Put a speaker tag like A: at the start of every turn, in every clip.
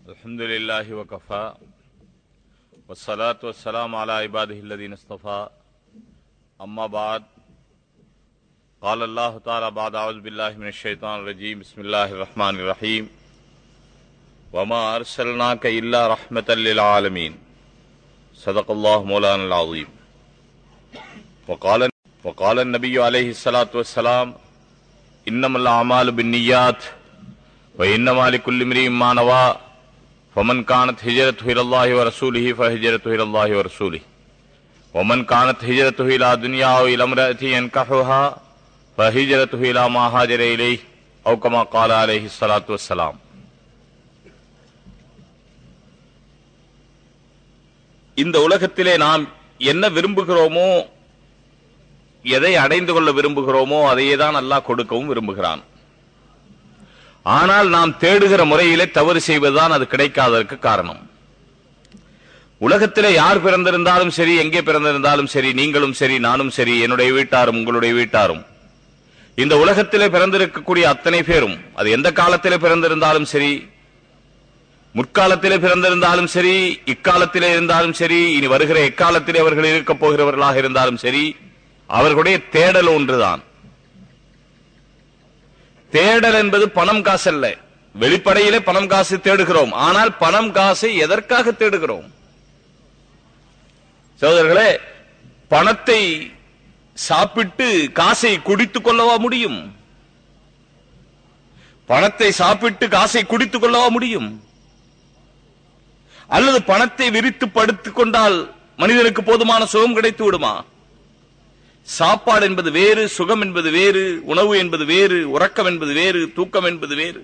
A: الحمد لله وكفى والصلاة والسلام على عباده الذين اصطفى أما بعد قال الله تعالى بعد أعوذ بالله من الشيطان الرجيم بسم الله الرحمن الرحيم وما أرسلناك إلا رحمة للعالمين صدق الله مولانا العظيم وقال وقال النبي عليه الصلاة والسلام إنما الأعمال بالنيات وإنما لكل امرئ ما نوى فمن كانت هجرته إلى الله ورسوله فهجرته إلى الله ورسوله ومن كانت هجرته إلى دنيا أو إلى امرأة ينكحها فهجرته إلى ما هاجر إليه أو كما قال عليه الصلاة والسلام இந்த உலகத்திலே நாம் என்ன விரும்புகிறோமோ எதை அடைந்து கொள்ள விரும்புகிறோமோ அதையே தான் அல்லாஹ் கொடுக்கவும் விரும்புகிறான் ஆனால் நாம் தேடுகிற முறையிலே தவறு செய்வதுதான் அது கிடைக்காததற்கு காரணம் உலகத்திலே யார் பிறந்திருந்தாலும் சரி எங்கே பிறந்திருந்தாலும் சரி நீங்களும் சரி நானும் சரி என்னுடைய வீட்டாரும் உங்களுடைய வீட்டாரும் இந்த உலகத்திலே பிறந்திருக்கக்கூடிய அத்தனை பேரும் அது எந்த காலத்திலே பிறந்திருந்தாலும் சரி முற்காலத்திலே பிறந்திருந்தாலும் சரி இக்காலத்திலே இருந்தாலும் சரி இனி வருகிற எக்காலத்திலே அவர்கள் இருக்கப் போகிறவர்களாக இருந்தாலும் சரி அவர்களுடைய தேடல் ஒன்றுதான் தேடல் என்பது பணம் காசு அல்ல வெளிப்படையிலே பணம் காசு தேடுகிறோம் ஆனால் பணம் காசை எதற்காக தேடுகிறோம் சகோதரர்களே பணத்தை சாப்பிட்டு காசை குடித்துக் கொள்ளவா முடியும் பணத்தை சாப்பிட்டு காசை குடித்துக் கொள்ளவா முடியும் அல்லது பணத்தை விரித்து படுத்துக் கொண்டால் மனிதனுக்கு போதுமான சுகம் கிடைத்து விடுமா சாப்பாடு என்பது வேறு சுகம் என்பது வேறு உணவு என்பது வேறு உறக்கம் என்பது வேறு தூக்கம் என்பது வேறு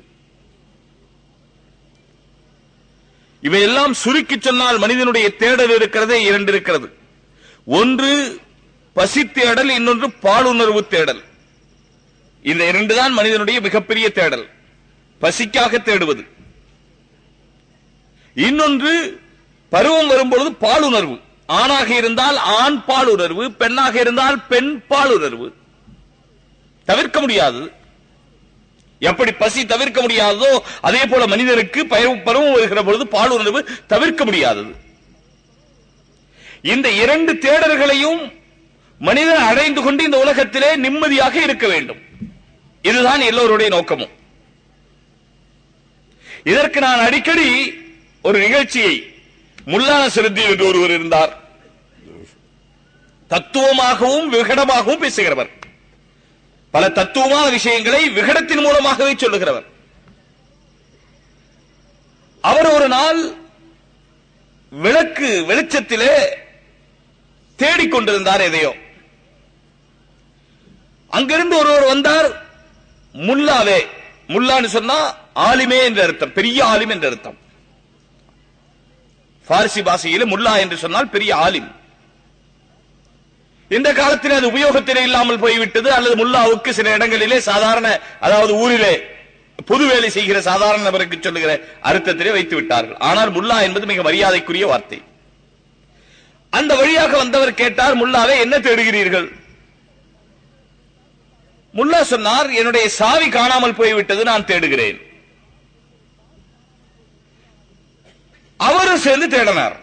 A: இவையெல்லாம் சுருக்கி சொன்னால் மனிதனுடைய தேடல் இருக்கிறதே இரண்டு இருக்கிறது ஒன்று பசி தேடல் இன்னொன்று பாலுணர்வு தேடல் இந்த இரண்டு தான் மனிதனுடைய மிகப்பெரிய தேடல் பசிக்காக தேடுவது இன்னொன்று பருவம் வரும்பொழுது பாலுணர்வு ஆணாக இருந்தால் ஆண் பாலுணர்வு பெண்ணாக இருந்தால் பெண் பாலுணர்வு தவிர்க்க முடியாது எப்படி பசி தவிர்க்க முடியாததோ அதே போல மனிதனுக்கு பருவம் வருகிற பொழுது பாலுணர்வு தவிர்க்க முடியாதது இந்த இரண்டு தேடல்களையும் மனிதன் அடைந்து கொண்டு இந்த உலகத்திலே நிம்மதியாக இருக்க வேண்டும் இதுதான் எல்லோருடைய நோக்கமும் இதற்கு நான் அடிக்கடி ஒரு நிகழ்ச்சியை முல்லான சிறுத்தி என்று ஒருவர் இருந்தார் தத்துவமாகவும் விகடமாகவும் பேசுகிறவர் பல தத்துவமான விஷயங்களை விகடத்தின் மூலமாகவே சொல்லுகிறவர் அவர் ஒரு நாள் விளக்கு வெளிச்சத்திலே தேடிக்கொண்டிருந்தார் எதையோ அங்கிருந்து ஒருவர் வந்தார் முல்லாவே முல்லான்னு சொன்னா ஆலிமே என்ற அர்த்தம் பெரிய ஆலிம் என்ற அர்த்தம் பாரசி பாஷையில் முல்லா என்று சொன்னால் பெரிய ஆலிம் இந்த காலத்தில் அது உபயோகத்திலே இல்லாமல் போய்விட்டது அல்லது முல்லாவுக்கு சில இடங்களிலே சாதாரண அதாவது ஊரிலே பொது வேலை செய்கிற சாதாரண நபருக்கு சொல்லுகிற அர்த்தத்திலே வைத்து விட்டார்கள் ஆனால் முல்லா என்பது மிக மரியாதைக்குரிய வார்த்தை அந்த வழியாக வந்தவர் கேட்டார் முல்லாவே என்ன தேடுகிறீர்கள் முல்லா சொன்னார் என்னுடைய சாவி காணாமல் போய்விட்டது நான் தேடுகிறேன் அவரும் சேர்ந்து தேடினார்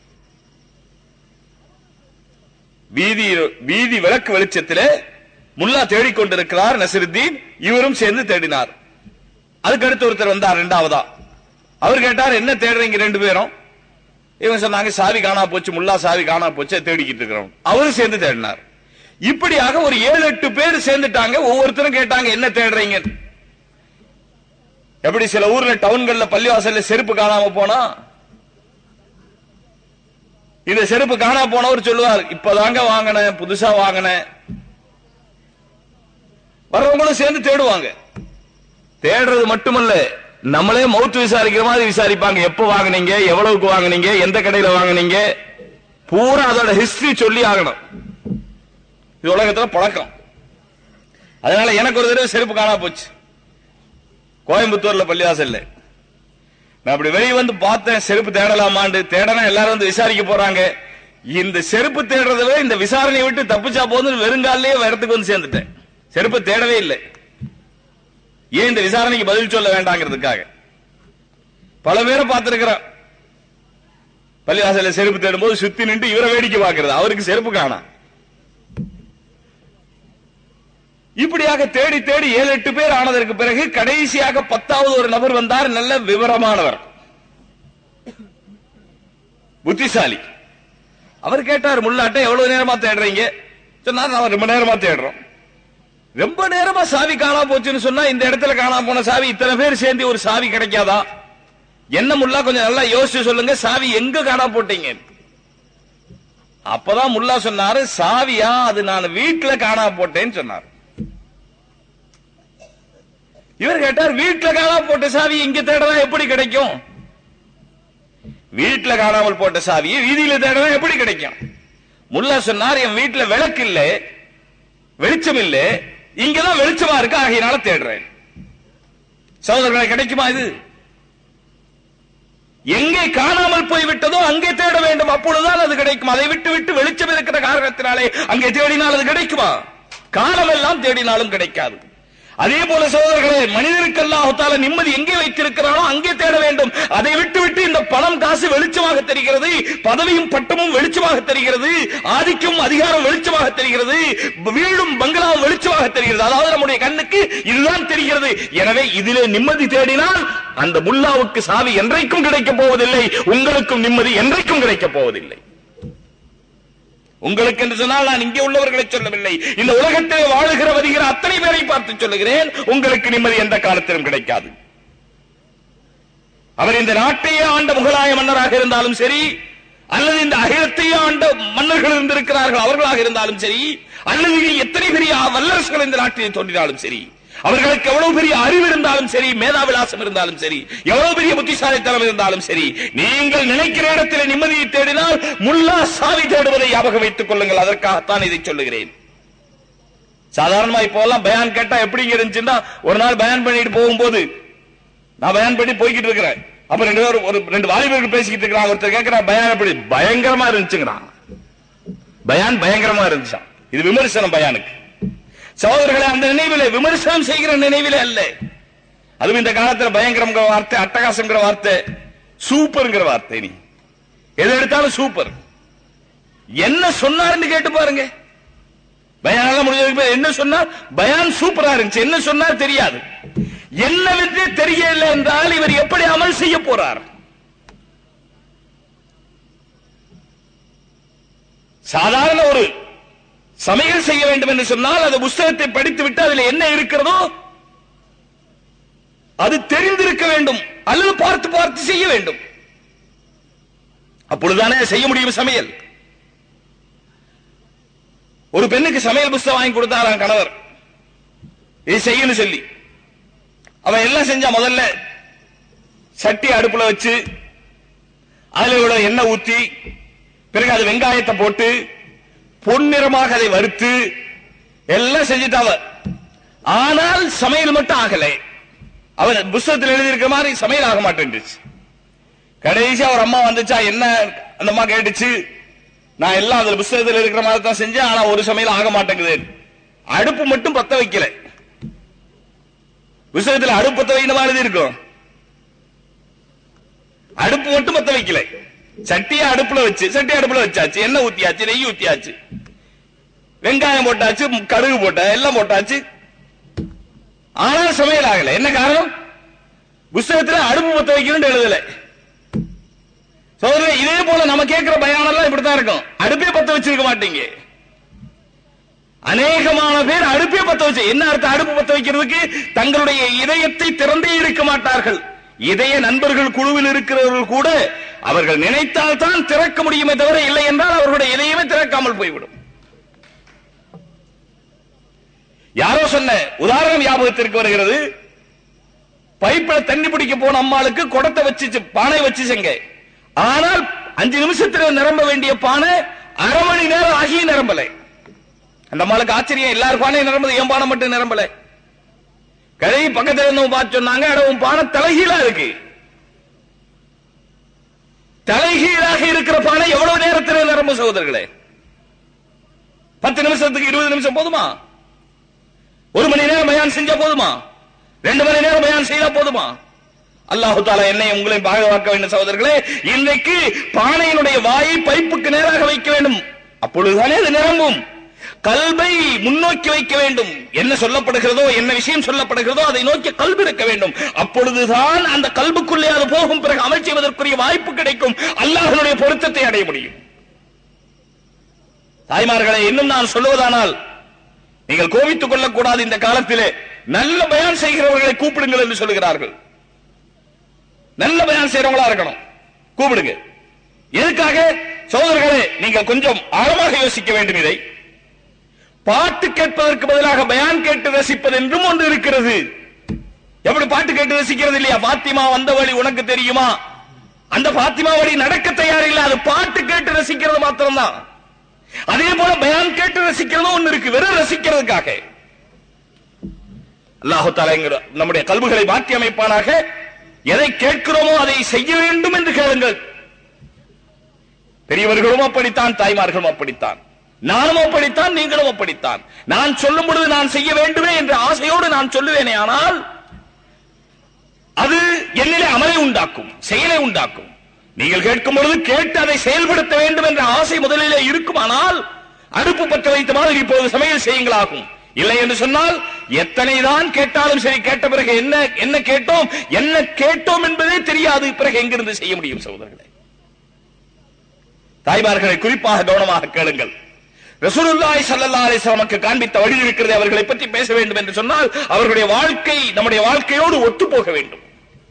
A: வீதி வீதி விளக்கு வெளிச்சத்திலே முல்லா தேடிக்கொண்டிருக்கிறார் நசிருத்தீன் இவரும் சேர்ந்து தேடினார் அதுக்கு அடுத்து ஒருத்தர் வந்தார் இரண்டாவதா அவர் கேட்டார் என்ன தேடுறீங்க ரெண்டு பேரும் இவங்க சொன்னாங்க சாவி காணா போச்சு முல்லா சாவி காணா போச்சு தேடிக்கிட்டு இருக்கிறோம் அவரும் சேர்ந்து தேடினார் இப்படியாக ஒரு ஏழு எட்டு பேர் சேர்ந்துட்டாங்க ஒவ்வொருத்தரும் கேட்டாங்க என்ன தேடுறீங்க எப்படி சில ஊர்ல டவுன்கள்ல பள்ளிவாசல்ல செருப்பு காணாம போனா இந்த செருப்பு காணா போனவர் சொல்லுவார் இப்பதாங்க வாங்கினேன் புதுசா வாங்கினேன் வர்றவங்களும் சேர்ந்து தேடுவாங்க தேடுறது மட்டுமல்ல நம்மளே மவுத்து விசாரிக்கிற மாதிரி விசாரிப்பாங்க எப்ப வாங்கினீங்க எவ்வளவுக்கு வாங்கினீங்க எந்த கடையில வாங்கினீங்க பூரா அதோட ஹிஸ்டரி சொல்லி ஆகணும் இது உலகத்துல பழக்கம் அதனால எனக்கு ஒரு தடவை செருப்பு காணா போச்சு கோயம்புத்தூர்ல பள்ளிவாசல்ல நான் அப்படி வெளியே வந்து பார்த்தேன் செருப்பு தேடலாமாண்டு தேடனா எல்லாரும் வந்து விசாரிக்க போறாங்க இந்த செருப்பு தேடுறதுல இந்த விசாரணையை விட்டு தப்பிச்சா போதும் வெறுங்காலே இடத்துக்கு வந்து சேர்ந்துட்டேன் செருப்பு தேடவே இல்லை ஏன் இந்த விசாரணைக்கு பதில் சொல்ல வேண்டாங்கிறதுக்காக
B: பல பேரை பார்த்திருக்கிறான் பள்ளிவாசல செருப்பு தேடும் போது சுத்தி நின்று இவரை வேடிக்கை பார்க்கிறது அவருக்கு செருப்பு காணா இப்படியாக தேடி தேடி ஏழு எட்டு பேர் ஆனதற்கு பிறகு கடைசியாக பத்தாவது ஒரு நபர் வந்தார் நல்ல விவரமானவர் புத்திசாலி அவர் கேட்டார் முள்ளாட்ட எவ்வளவு நேரமா தேடுறீங்க சொன்னார் நான் ரொம்ப நேரமா தேடுறோம் ரொம்ப நேரமா சாவி காணாம போச்சுன்னு சொன்னா இந்த இடத்துல காணாம போன சாவி இத்தனை பேர் சேர்ந்து ஒரு சாவி கிடைக்காதா என்ன முல்லா கொஞ்சம் நல்லா யோசிச்சு சொல்லுங்க சாவி எங்க காணாம போட்டீங்க அப்பதான் முல்லா சொன்னாரு சாவியா அது நான் வீட்டுல காணாம போட்டேன்னு சொன்னார் இவர் கேட்டார் வீட்டுல காணாம போட்ட சாவி இங்க தேடனா எப்படி கிடைக்கும் வீட்டுல காணாமல் போட்ட சாவியை வீதியில தேடனா எப்படி கிடைக்கும் முல்லா சொன்னார் என் வீட்டுல விளக்கு இல்ல வெளிச்சம் இல்ல இங்கதான் வெளிச்சமா இருக்கு ஆகையினால தேடுறேன் சகோதரர்களை கிடைக்குமா இது எங்கே காணாமல் போய் விட்டதோ அங்கே தேட வேண்டும் அப்பொழுதுதான் அது கிடைக்கும் அதை விட்டு விட்டு வெளிச்சம் இருக்கிற காரணத்தினாலே அங்கே தேடினால் அது கிடைக்குமா காலமெல்லாம் தேடினாலும் கிடைக்காது அதே போல சகோதரர்களே மனிதனுக்கு அல்லாஹால நிம்மதி எங்கே வைத்திருக்கிறானோ அங்கே தேட வேண்டும் அதை விட்டு விட்டு இந்த பணம் காசு வெளிச்சமாக தெரிகிறது பதவியும் பட்டமும் வெளிச்சமாக தெரிகிறது ஆதிக்கம் அதிகாரம் வெளிச்சமாக தெரிகிறது வீடும் பங்களாவும் வெளிச்சமாக தெரிகிறது அதாவது நம்முடைய கண்ணுக்கு இதுதான் தெரிகிறது எனவே இதிலே நிம்மதி தேடினால் அந்த முல்லாவுக்கு சாவி என்றைக்கும் கிடைக்கப் போவதில்லை உங்களுக்கும் நிம்மதி என்றைக்கும் கிடைக்கப் போவதில்லை உங்களுக்கு என்று சொன்னால் நான் இங்கே உள்ளவர்களை சொல்லவில்லை இந்த உலகத்தில் வாழுகிற வருகிற அத்தனை பேரை பார்த்து சொல்லுகிறேன் உங்களுக்கு நிம்மதி எந்த காலத்திலும் கிடைக்காது அவர் இந்த நாட்டையே ஆண்ட முகலாய மன்னராக இருந்தாலும் சரி அல்லது இந்த அகிலத்தையே ஆண்ட மன்னர்கள் இருந்திருக்கிறார்கள் அவர்களாக இருந்தாலும் சரி அல்லது எத்தனை பெரிய வல்லரசுகள் இந்த நாட்டில் தோன்றினாலும் சரி அவர்களுக்கு எவ்வளவு பெரிய அறிவு இருந்தாலும் சரி மேதாவிலாசம் இருந்தாலும் சரி எவ்வளவு பெரிய புத்திசாலித்தனம் இருந்தாலும் சரி நீங்கள் நினைக்கிற இடத்தில் நிம்மதியை தேடினால் முல்லா சாவி தேடுவதை ஞாபகம் வைத்துக் கொள்ளுங்கள் அதற்காகத்தான் இதை சொல்லுகிறேன் சாதாரணமா இப்போ எல்லாம் பயான் கேட்டா எப்படிங்க இருந்துச்சுன்னா ஒரு நாள் பயான் பண்ணிட்டு போகும்போது நான் பயான் பண்ணி போய்கிட்டு இருக்கிறேன் அப்ப ரெண்டு பேரும் ஒரு ரெண்டு வாலிபர்கள் பேசிக்கிட்டு இருக்கிறாங்க ஒருத்தர் கேட்கிறா பயான் எப்படி பயங்கரமா இருந்துச்சுங்கிறான் பயான் பயங்கரமா இருந்துச்சான் இது விமர்சனம் பயானுக்கு சகோதரர்களை அந்த நினைவில விமர்சனம் செய்கிற நினைவில அல்ல அதுவும் இந்த காலத்துல பயங்கரங்கிற வார்த்தை அட்டகாசங்கிற வார்த்தை சூப்பர்ங்கிற வார்த்தை நீ எது எடுத்தாலும் சூப்பர் என்ன சொன்னாருன்னு கேட்டு பாருங்க பயானெல்லாம் முடிஞ்சதுக்கு பிறகு என்ன சொன்னார் பயான் சூப்பரா இருந்துச்சு என்ன சொன்னார் தெரியாது என்ன விட்டு தெரியல என்றால் இவர் எப்படி அமல் செய்ய போறார் சாதாரண ஒரு சமையல் செய்ய வேண்டும் என்று சொன்னால் அந்த புஸ்தகத்தை படித்து விட்டு அதில் என்ன இருக்கிறதோ அது தெரிந்திருக்க வேண்டும் அல்லது பார்த்து பார்த்து செய்ய வேண்டும் அப்பொழுதுதானே செய்ய முடியும் சமையல் ஒரு பெண்ணுக்கு சமையல் புஸ்தகம் வாங்கி கொடுத்தாராம் கணவர் இது செய்யணும் சொல்லி அவன் எல்லாம் செஞ்சா முதல்ல சட்டி அடுப்புல வச்சு அதுல இவ்வளவு எண்ணெய் ஊத்தி பிறகு அது வெங்காயத்தை போட்டு பொன்னிறமாக அதை வறுத்து எல்லாம் செஞ்சுட்டாவ ஆனால் சமையல் மட்டும் ஆகல அவன் புஸ்தகத்தில் எழுதியிருக்கிற மாதிரி சமையல் ஆக மாட்டேன்டுச்சு கடைசி அவர் அம்மா வந்துச்சா என்ன அந்த அம்மா கேட்டுச்சு நான் எல்லாம் அதுல புஸ்தகத்தில் இருக்கிற மாதிரி தான் செஞ்சேன் ஆனா ஒரு சமையல் ஆக மாட்டேங்குது அடுப்பு மட்டும் பத்த வைக்கல புஸ்தகத்தில் அடுப்பு பத்த வைக்கணுமா எழுதி இருக்கும் அடுப்பு மட்டும் பத்த வைக்கல சட்டியை அடுப்புல வச்சு சட்டி அடுப்புல வச்சாச்சு எண்ணெய் ஊத்தியாச்சு நெய் ஊத்தியாச்சு வெங்காயம் போட்டாச்சு கடுகு போட்ட எல்லாம் போட்டாச்சு ஆனால் சமையல் ஆகல என்ன காரணம் புஸ்தகத்துல அடுப்பு பத்த வைக்கணும் எழுதல சோதரே இதே போல நம்ம கேட்கிற பயானெல்லாம் இப்படித்தான் இருக்கும் அடுப்பே பத்த வச்சிருக்க மாட்டீங்க அநேகமான பேர் அடுப்பே பத்த வச்சு என்ன அர்த்தம் அடுப்பு பத்த வைக்கிறதுக்கு தங்களுடைய இதயத்தை திறந்தே இருக்க மாட்டார்கள் இதய நண்பர்கள் குழுவில் இருக்கிறவர்கள் கூட அவர்கள் நினைத்தால் தான் திறக்க முடியுமே தவிர இல்லை என்றால் அவர்களுடைய இதயமே திறக்காமல் போய்விடும் யாரோ சொன்ன உதாரணம் ஞாபகத்திற்கு வருகிறது பைப்பில தண்ணி பிடிக்க போன அம்மாளுக்கு குடத்தை வச்சு பானை வச்சு செங்க ஆனால் அஞ்சு நிமிஷத்துல நிரம்ப வேண்டிய பானை அரை மணி நேரம் ஆகியும் நிரம்பலை அந்த அம்மாளுக்கு ஆச்சரியம் எல்லாரும் பானையும் நிரம்புது என் பானை மட்டும் நிரம்பல கதை பக்கத்துல இருந்தவங்க பார்த்து சொன்னாங்க அட உன் பானை தலைகீழா இருக்கு தலைகீழாக இருக்கிற பானை எவ்வளவு நேரத்தில் நிரம்ப சகோதரர்களே பத்து நிமிஷத்துக்கு இருபது நிமிஷம் போதுமா ஒரு மணி நேரம் பயான் செஞ்சா போதுமா ரெண்டு மணி நேரம் பயான் செய்தா போதுமா அல்லாஹு தாலா என்னை உங்களையும் பாதுகாக்க வேண்டும் சகோதரர்களே இன்றைக்கு பானையினுடைய வாயை பைப்புக்கு நேராக வைக்க வேண்டும் அப்பொழுதுதானே அது நிரம்பும் கல்வை முன்னோக்கி வைக்க வேண்டும் என்ன சொல்லப்படுகிறதோ என்ன விஷயம் சொல்லப்படுகிறதோ அதை நோக்கி கல்வி இருக்க வேண்டும் அப்பொழுதுதான் அந்த கல்புக்குள்ளே அது போகும் பிறகு அமல் செய்வதற்குரிய வாய்ப்பு கிடைக்கும் அல்லாஹனுடைய பொருத்தத்தை அடைய முடியும் தாய்மார்களை இன்னும் நான் சொல்லுவதானால் நீங்கள் கோபித்துக் கொள்ளக்கூடாது இந்த காலத்திலே நல்ல பயான் செய்கிறவர்களை கூப்பிடுங்கள் என்று சொல்லுகிறார்கள் நல்ல பயான் செய்யறவங்களா இருக்கணும் கூப்பிடுங்க எதுக்காக சோதர்களே நீங்கள் கொஞ்சம் ஆழமாக யோசிக்க வேண்டும் இதை பாட்டு கேட்பதற்கு பதிலாக பயான் கேட்டு ரசிப்பது என்றும் ஒன்று இருக்கிறது எப்படி பாட்டு கேட்டு ரசிக்கிறது இல்லையா பாத்திமா வந்த வழி உனக்கு தெரியுமா அந்த பாத்திமா வழி நடக்க தயாரில்லை அது பாட்டு கேட்டு ரசிக்கிறது மாத்திரம்தான் அதே போல பயான் கேட்டு ரசிக்கிறதும் ஒண்ணு இருக்கு வெறும் ரசிக்கிறதுக்காக அல்லாஹு தாலா என்கிற நம்முடைய கல்விகளை மாற்றி அமைப்பானாக எதை கேட்கிறோமோ அதை செய்ய வேண்டும் என்று கேளுங்கள் பெரியவர்களும் அப்படித்தான் தாய்மார்களும் அப்படித்தான் நானும் அப்படித்தான் நீங்களும் அப்படித்தான் நான் சொல்லும் பொழுது நான் செய்ய வேண்டுமே என்ற ஆசையோடு நான் சொல்லுவேனே ஆனால் அது என்னிலே அமலை உண்டாக்கும் செயலை உண்டாக்கும் நீங்கள் கேட்கும் பொழுது கேட்டு அதை செயல்படுத்த வேண்டும் என்ற ஆசை முதலிலே இருக்குமானால் அடுப்பு பற்ற வைத்த மாதிரி இப்போது சமையல் செய்யுங்களாகும் இல்லை என்று சொன்னால் எத்தனை தான் கேட்டாலும் சரி கேட்ட பிறகு என்ன என்ன கேட்டோம் என்ன கேட்டோம் என்பதே தெரியாது பிறகு எங்கிருந்து செய்ய முடியும் சகோதரர்களே தாய்மார்களை குறிப்பாக கவனமாக கேளுங்கள் ரசூலுல்லாஹி ஸல்லல்லாஹு அலைஹி வஸல்லமக்கு காண்பித்த வழி இருக்கிறது அவர்களை பற்றி பேச வேண்டும் என்று சொன்னால் அவர்களுடைய வாழ்க்கை நம்முடைய வாழ்க்கையோடு ஒத்து போக வேண்டும்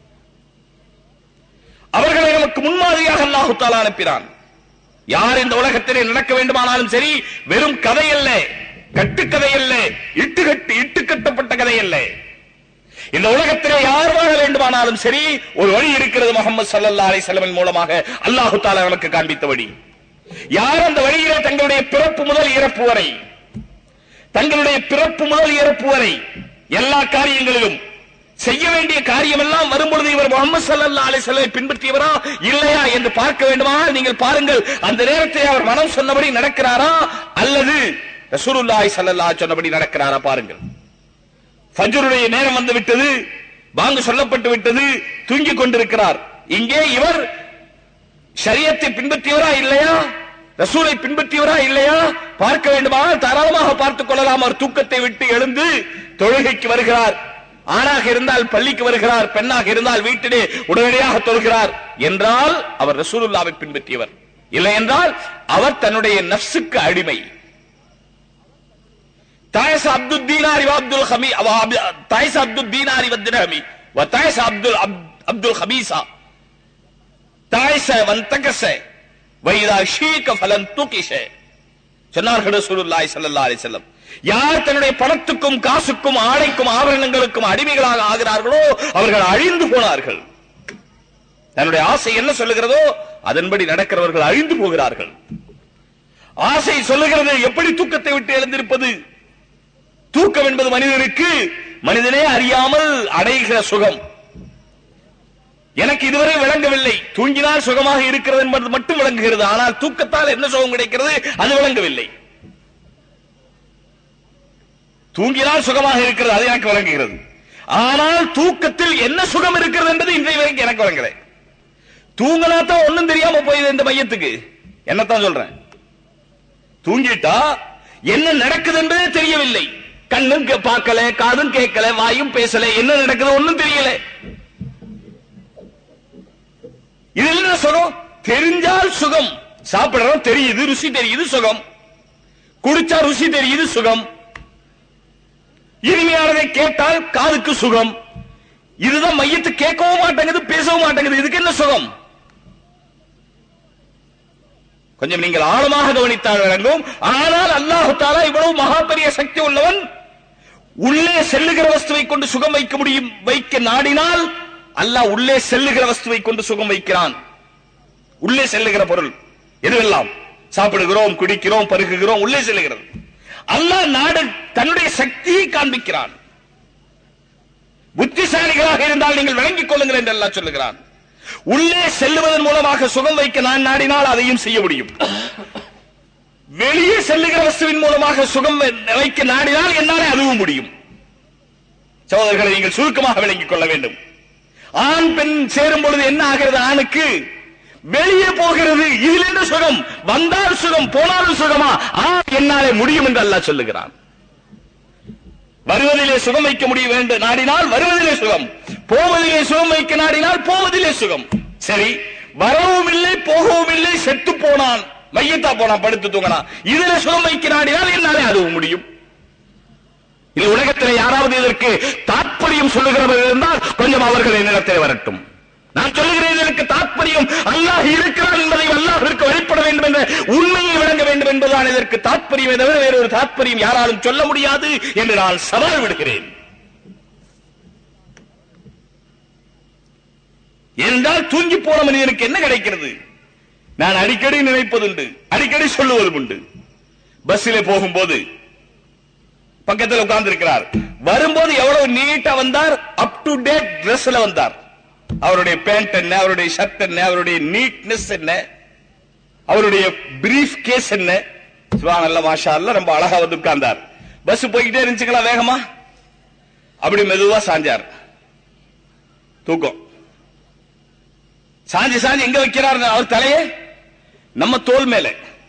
B: அவர்களை நமக்கு முன்மாதிரியாக அல்லாஹு தாலா அனுப்பினான் யார் இந்த உலகத்திலே நடக்க வேண்டுமானாலும் சரி வெறும் கதை அல்ல கட்டுக்கதை அல்ல இட்டு கட்டு இட்டு கட்டப்பட்ட கதை அல்ல இந்த உலகத்திலே யார் வாழ வேண்டுமானாலும் சரி ஒரு வழி இருக்கிறது முகமது சல்லல்லா அலி செல்லமின் மூலமாக அல்லாஹு தாலா நமக்கு காண்பித்த வழி யார் அந்த வழியிலே தங்களுடைய பிறப்பு முதல் இறப்பு வரை தங்களுடைய பிறப்பு முதல் இறப்பு வரை எல்லா காரியங்களிலும் செய்ய வேண்டிய காரியம் எல்லாம் வரும்பொழுது இவர் முகமது சல்லா அலிசல்லை பின்பற்றியவரா இல்லையா என்று பார்க்க வேண்டுமா நீங்கள் பாருங்கள் அந்த நேரத்தில் அவர் மனம் சொன்னபடி நடக்கிறாரா அல்லது ரசூலுல்லாஹி ஸல்லல்லாஹு சொன்னபடி நடக்கிறாரா பாருங்கள் ஃபஜ்ருடைய நேரம் வந்து விட்டது பாங்கு சொல்லப்பட்டு விட்டது தூங்கிக் கொண்டிருக்கிறார் இங்கே இவர் ஷரியத்தை பின்பற்றியவரா இல்லையா ரசூலை பின்பற்றியவரா இல்லையா பார்க்க வேண்டுமா தாராளமாக பார்த்துக் கொள்ளலாம் அவர் தூக்கத்தை விட்டு எழுந்து தொழுகைக்கு வருகிறார் ஆணாக இருந்தால் பள்ளிக்கு வருகிறார் பெண்ணாக இருந்தால் வீட்டிலே உடனடியாக தொழுகிறார் என்றால் அவர் ரசூலுல்லாவை பின்பற்றியவர் இல்லை என்றால் அவர் தன்னுடைய நஃப்சுக்கு அடிமை தாயஸ் அப்துல் தீனாரி அப்துல் ஹமி தாயஸ் அப்துல் தீனாரி வத்திரஹமி தாயஸ் அப்துல் அப்துல் ஹபீசா தாய்ச வந்தகச வைதா ஷீக ஃபலன் துகிஷ சொன்னார்கள் ரசூலுல்லாஹி ஸல்லல்லாஹு அலைஹி வஸல்லம் யார் தன்னுடைய பணத்துக்கும் காசுக்கும் ஆடைக்கும் ஆபரணங்களுக்கும் அடிமைகளாக ஆகிறார்களோ அவர்கள் அழிந்து போனார்கள் தன்னுடைய ஆசை என்ன சொல்லுகிறதோ அதன்படி நடக்கிறவர்கள் அழிந்து போகிறார்கள் ஆசை சொல்லுகிறது எப்படி தூக்கத்தை விட்டு எழுந்திருப்பது தூக்கம் என்பது மனிதனுக்கு மனிதனே அறியாமல் அடைகிற சுகம் எனக்கு இதுவரை விளங்கவில்லை தூங்கினால் சுகமாக இருக்கிறது என்பது மட்டும் விளங்குகிறது ஆனால் தூக்கத்தால் என்ன சுகம் கிடைக்கிறது அது விளங்கவில்லை தூங்கினால் சுகமாக இருக்கிறது அது எனக்கு விளங்குகிறது ஆனால் தூக்கத்தில் என்ன சுகம் இருக்கிறது என்பது இன்றைய வரைக்கும் எனக்கு விளங்குது தூங்கினா தான் ஒண்ணும் தெரியாம போயுது இந்த மையத்துக்கு என்னத்தான் சொல்றேன் தூங்கிட்டா என்ன நடக்குது என்பதே தெரியவில்லை கண்ணும் கே- பார்க்கல காதும் கேட்கல வாயும் பேசல என்ன நடக்குது ஒண்ணும் தெரியல இது என்ன சுகம் தெரிஞ்சால் சுகம் சாப்பிடுறோம் தெரியுது ருசி தெரியுது சுகம் குடிச்சா ருசி தெரியுது சுகம் இனிமையானதை கேட்டால் காதுக்கு சுகம் இதுதான் மையத்து கேட்கவும் மாட்டேங்குது பேசவும் மாட்டேங்குது இதுக்கு என்ன சுகம் கொஞ்சம் நீங்கள் ஆழமாக கவனித்தால் விளங்கும் ஆனால் அல்லாஹு தாலா இவ்வளவு மகா பெரிய சக்தி உள்ளவன் உள்ளே செல்லுகிற வஸ்துவை கொண்டு சுகம் வைக்க முடியும் வைக்க நாடினால் அல்லாஹ் உள்ளே செல்லுகிற வஸ்துவை கொண்டு சுகம் வைக்கிறான் உள்ளே செல்லுகிற பொருள் எதுவெல்லாம் சாப்பிடுகிறோம் குடிக்கிறோம் பருகுகிறோம் உள்ளே செல்லுகிறது அல்லாஹ் நாடு தன்னுடைய சக்தியை காண்பிக்கிறான் புத்திசாலிகளாக இருந்தால் நீங்கள் விளங்கிக் கொள்ளுங்கள் என்று அல்லாஹ் சொல்லுகிறான் உள்ளே செல்லுவதன் மூலமாக சுகம் வைக்க நான் நாடினால் அதையும் செய்ய முடியும் வெளியே செல்லுகிற வஸ்துவின் மூலமாக சுகம் வைக்க நாடினால் என்னாலே அதுவும் முடியும் சகோதரர்களை நீங்கள் சுருக்கமாக விளங்கிக் கொள்ள வேண்டும் ஆண் பெண் சேரும் பொழுது என்ன ஆகிறது ஆணுக்கு வெளியே போகிறது இதில் என்ன சுகம் வந்தால் சுகம் போனாலும் சுகமா ஆ என்னாலே முடியும் என்று அல்லாஹ் சொல்லுகிறான் வருவதிலே சுகம் வைக்க முடிய வேண்டும் நாடினால் வருவதிலே சுகம் போவதிலே சுகம் வைக்க நாடினால் போவதிலே சுகம் சரி வரவும் இல்லை போகவும் இல்லை செத்து போனான் மையத்தா போனான் படுத்து தூங்கினான் இதுல சுகம் வைக்க நாடினால் என்னாலே அதுவும் முடியும் இது உலகத்தில் யாராவது இதற்கு தாற்பயம் சொல்லுகிறவர் இருந்தால் கொஞ்சம் அவர்கள் என்னிடத்தில் வரட்டும் நான் சொல்லுகிறேன் இதற்கு தாற்பயம் அல்லாஹ் இருக்கிறான் என்பதை அல்லாஹிற்கு வெளிப்பட வேண்டும் என்ற உண்மையை விளங்க வேண்டும் என்பதுதான் இதற்கு தாற்பயமே தவிர வேறொரு தாற்பயம் யாராலும் சொல்ல முடியாது என்று நான் சவால் விடுகிறேன் ஏனென்றால் தூங்கி போன மனிதனுக்கு என்ன கிடைக்கிறது நான் அடிக்கடி நினைப்பதுண்டு அடிக்கடி சொல்லுவதும் உண்டு பஸ்ஸிலே போகும்போது பக்கத்தில் உட்கார்ந்து இருக்கிறார் வரும்போது எவ்வளவு நீட்டா வந்தார் அப் டு டேட் ட்ரெஸ்ல வந்தார் அவருடைய பேண்ட் என்ன அவருடைய ஷர்ட் என்ன அவருடைய நீட்னஸ் என்ன அவருடைய பிரீஃப் கேஸ் என்ன சுபான் அல்ல மாஷா அல்ல ரொம்ப அழகா வந்து உட்கார்ந்தார் பஸ் போய்கிட்டே இருந்துச்சுங்களா வேகமா அப்படி மெதுவா சாஞ்சார் தூக்கம் சாஞ்சி சாஞ்சி எங்க வைக்கிறார் அவர் தலையே நம்ம தோல் மேல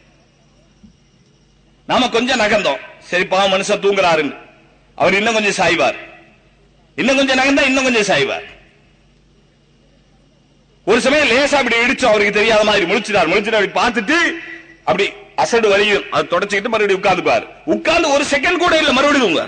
B: நாம கொஞ்சம் நகர்ந்தோம் சரி பாவம் மனுஷன் தூங்குறாருன்னு அவர் இன்னும் கொஞ்சம் சாய்வார் இன்னும் கொஞ்சம் நகர்ந்தா இன்னும் கொஞ்சம் சாய்வார் ஒரு சமயம் லேசா அப்படி இடிச்சோம் அவருக்கு தெரியாத மாதிரி முழிச்சிட்டார் முழிச்சிட்டு அப்படி பார்த்துட்டு அப்படி அசடு வலியும் அதை தொடச்சிக்கிட்டு மறுபடியும் உட்கார்ந்துப்பார் உட்கார்ந்து ஒரு செகண்ட் கூட இல்ல மறுபடியும் தூங்க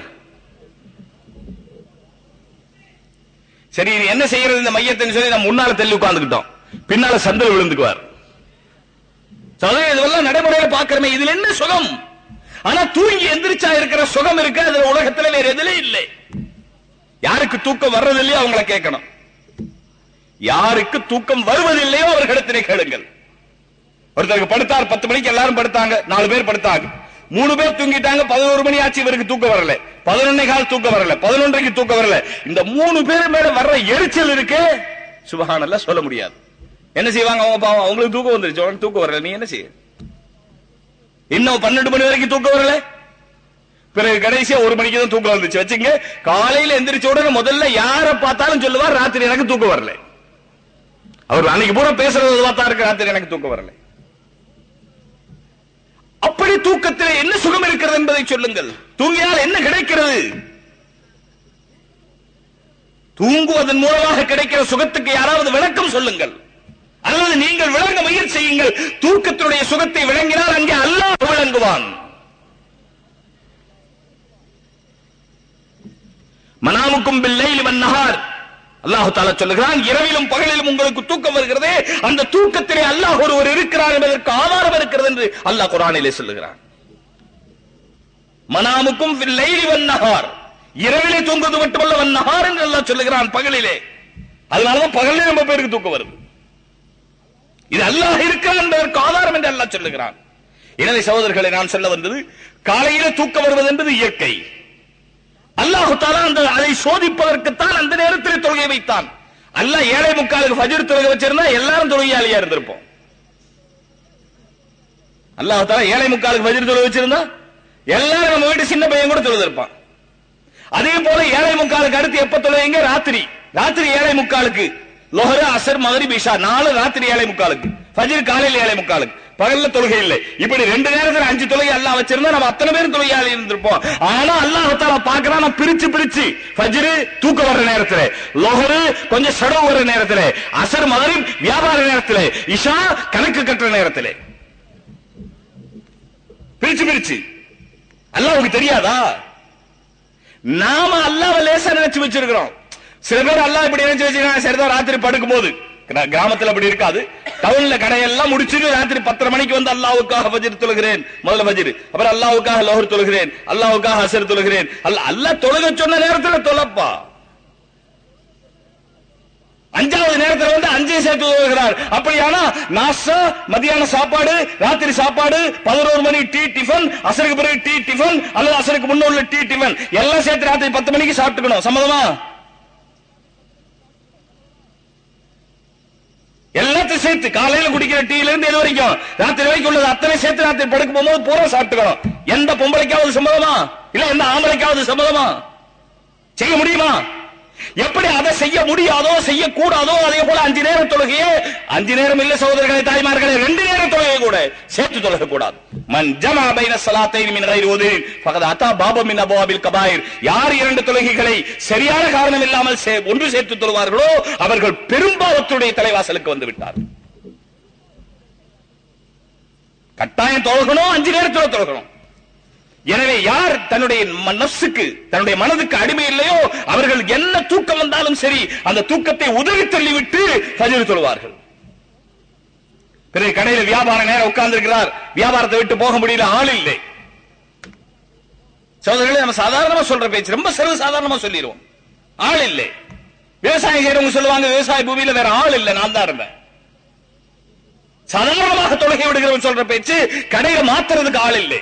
B: சரி இது என்ன செய்யறது இந்த மையத்தை சொல்லி நம்ம முன்னால தள்ளி உட்கார்ந்துக்கிட்டோம் பின்னால சந்தில் விழுந்துக்குவார் சகோதரர், இதெல்லாம் நடைமுறையில பாக்குறமே இதுல என்ன சுகம் ஆனா தூங்கி எந்திரிச்சா இருக்கிற சுகம் இருக்கு அதுல உலகத்துல வேற எதுல இல்லை யாருக்கு தூக்கம் வர்றதில்லையோ அவங்கள கேட்கணும் யாருக்கு தூக்கம் வருவதில்லையோ அவர்களிடத்திலே கேளுங்கள் ஒருத்தருக்கு படுத்தார் பத்து மணிக்கு எல்லாரும் படுத்தாங்க நாலு பேர் படுத்தாங்க மூணு பேர் தூங்கிட்டாங்க பதினோரு மணி ஆச்சு இவருக்கு தூக்கம் வரல பதினொன்னே கால் தூக்கம் வரல பதினொன்றைக்கு தூக்கம் வரல இந்த மூணு பேர் மேல வர்ற எரிச்சல் இருக்கு சுபஹானல்ல சொல்ல முடியாது என்ன செய்வாங்க அவங்க பாவம் அவங்களுக்கு தூக்கம் வந்துருச்சு உனக்கு தூக்கம் வரல நீ என்ன செய்ய இன்னும் பன்னெண்டு மணி வரைக்கும் தூக்கம் வரல பிறகு கடைசியா ஒரு மணிக்கு தான் தூக்கம் வந்துச்சு வச்சுங்க காலையில எந்திரிச்ச உடனே முதல்ல யார பார்த்தாலும் சொல்லுவார் ராத்திரி எனக்கு தூக்கம் வரல அவர் அன்னைக்கு பூரா பேசுறது பார்த்தா இருக்கு ராத்திரி எனக்கு தூக்கம் வரல அப்படி தூக்கத்தில் என்ன சுகம் இருக்கிறது என்பதை சொல்லுங்கள் தூங்கினால் என்ன கிடைக்கிறது தூங்குவதன் மூலமாக கிடைக்கிற சுகத்துக்கு யாராவது விளக்கம் சொல்லுங்கள் அல்லது நீங்கள் விளங்க முயற்சி செய்யுங்கள் தூக்கத்தினுடைய சுகத்தை விளங்கினால் அங்கே அல்லாஹ் விளங்குவான் மனாமுக்கும் பில்லைல் வன்னஹார் அல்லாஹ் தாலா சொல்லுகிறான் இரவிலும் பகலிலும் உங்களுக்கு தூக்கம் வருகிறதே அந்த தூக்கத்திலே அல்லாஹ் ஒருவர் இருக்கிறார் என்பதற்கு ஆதாரம் இருக்கிறது என்று அல்லாஹ் குரானிலே சொல்லுகிறான் மனாமுக்கும் பில்லைல் வன்னஹார் இரவிலே தூங்குவது மட்டுமல்ல வன்னஹார் என்று அல்லாஹ் சொல்லுகிறான் பகலிலே அதனாலதான் பகலிலே நம்ம பேருக்கு தூக்கம் வருது இது அல்லாஹ் இருக்கிறான் என்பதற்கு ஆதாரம் என்று அல்லாஹ் சொல்லுகிறான் எனவே சகோதரர்களை நான் சொல்ல வந்தது காலையில தூக்கம் வருவது என்பது இயற்கை அல்லாஹு தாலா அந்த அதை சோதிப்பதற்குத்தான் அந்த நேரத்தில் தொழுகை வைத்தான் அல்லாஹ் ஏழை முக்காலுக்கு ஃபஜ்ர் தொழுகை வச்சிருந்தா எல்லாரும் தொழுகையாளியா இருந்திருப்போம் அல்லாஹ் தாலா ஏழை முக்காலுக்கு ஃபஜ்ர் தொழுகை வச்சிருந்தா எல்லாரும் நம்ம வீட்டு சின்ன பையன் கூட தொழுதிருப்பான் அதே போல ஏழை முக்காலுக்கு அடுத்து எப்ப தொழுவீங்க ராத்திரி ராத்திரி ஏழை முக்காலுக்கு லொஹரு அசர் மகரிப் இஷா நாலு ராத்திரி ஏழை முக்காலுக்கு ஃபஜ்ர் காலையில் ஏழை முக்காலுக்கு பகல்ல தொழுகை இல்லை இப்படி ரெண்டு நேரத்துல அஞ்சு தொழுகை அல்லாஹ் வச்சிருந்தா நம்ம அத்தனை பேரும் தொழுகையாளி இருந்திருப்போம் ஆனா அல்லாஹ் தாலா பாக்குறான் பிரிச்சு பிரிச்சு ஃபஜ்ர் தூக்கம் வர்ற நேரத்துல லொஹரு கொஞ்சம் சடவு வர்ற நேரத்துல அசர் மகரிப் வியாபார நேரத்துல இஷா கணக்கு கட்டுற நேரத்துல பிரிச்சு பிரிச்சு அல்லாஹ்வுக்கு தெரியாதா நாம அல்லாஹ்வை லேசா நினைச்சு வச்சிருக்கிறோம் சில பேர் அல்லாஹ் இப்படி நினைச்சு வச்சிருக்காங்க சரிதான் ராத்திரி படுக்கும் போது கிரா- கிராமத்துல அப்படி இருக்காது டவுன்ல கடையெல்லாம் முடிச்சுட்டு ராத்திரி பத்தரை மணிக்கு வந்து அல்லாஹ்வுக்காக ஃபஜ்ர் தொழுகிறேன் முதல்ல ஃபஜ்ர் அப்புறம் அல்லாஹ்வுக்காக லோஹர் தொழுகிறேன் அல்லாஹ்வுக்காக அசர் தொழுகிறேன் அல்ல அல்லாஹ் தொழுக சொன்ன நேரத்துல தொலைப்பா அஞ்சாவது நேரத்துல வந்து அஞ்சையும் சேர்த்து தொழுகிறார் அப்படியானா நாஸ்டா மதியான சாப்பாடு ராத்திரி சாப்பாடு பதினோரு மணி டீ டிஃபன் அசருக்கு பிறகு டீ டிஃபன் அல்லது அசருக்கு முன்ன உள்ள டீ டிஃபன் எல்லாம் சேர்த்து ராத்திரி பத்து மணிக்கு சாப்பிட்டுக்கணும் சம்மதமா எல்லாத்தையும் சேர்த்து காலையில குடிக்கிற டீல இருந்து எது வரைக்கும் ராத்திரி வரைக்கும் உள்ளது அத்தனை சேர்த்து ராத்திரி படுக்க போகும்போது பூரா சாப்பிட்டுக்கணும் எந்த பொம்பளைக்காவது சம்மதமா இல்ல எந்த ஆம்பளைக்காவது சம்மதமா செய்ய முடியுமா எப்படி அதை செய்ய முடியாதோ செய்யக்கூடாதோ அதே போல அஞ்சு நேர தொழுகையே அஞ்சு நேரம் இல்ல சகோதரர்களே தாய்மார்களே ரெண்டு நேர தொழுகை கூட சேர்த்து தொழுக கூடாது மன் ஜமா பைன ஸலாத்தைன் மின் கைரி உதுரின் ஃபகத் அத்தா பாப மின் அபவாபில் கபாயிர் யார் இரண்டு தொழுகைகளை சரியான காரணம் இல்லாமல் சே- ஒன்று சேர்த்து தொழுவார்களோ அவர்கள் பெரும்பாவத்துடைய தலைவாசலுக்கு வந்து விட்டார் கட்டாயம் தொழுகணும் அஞ்சு நேரத்துல தொழுகணும் எனவே யார் தன்னுடைய ம- நஃப்ஸுக்கு தன்னுடைய மனதுக்கு அடிமை இல்லையோ அவர்கள் என்ன தூக்கம் வந்தாலும் சரி அந்த தூக்கத்தை உதவி தள்ளிவிட்டு ஃபஜ்ர் தொழுவார்கள் பிறகு கடையில வியாபார நேரம் உட்கார்ந்து இருக்கிறார் வியாபாரத்தை விட்டு போக முடியல ஆள் இல்லை சோதரர்களே நம்ம சாதாரணமா சொல்ற பேச்சு ரொம்ப சர்வ சாதாரணமா சொல்லிடுவோம் ஆள் இல்லை விவசாயம் செய்யறவங்க சொல்லுவாங்க விவசாய பூமியில வேற ஆள் இல்லை நான் தான் இருந்தேன் சாதாரணமாக தொழுகை விடுகிறவன் சொல்ற பேச்சு கடையில மாத்துறதுக்கு ஆள் இல்லை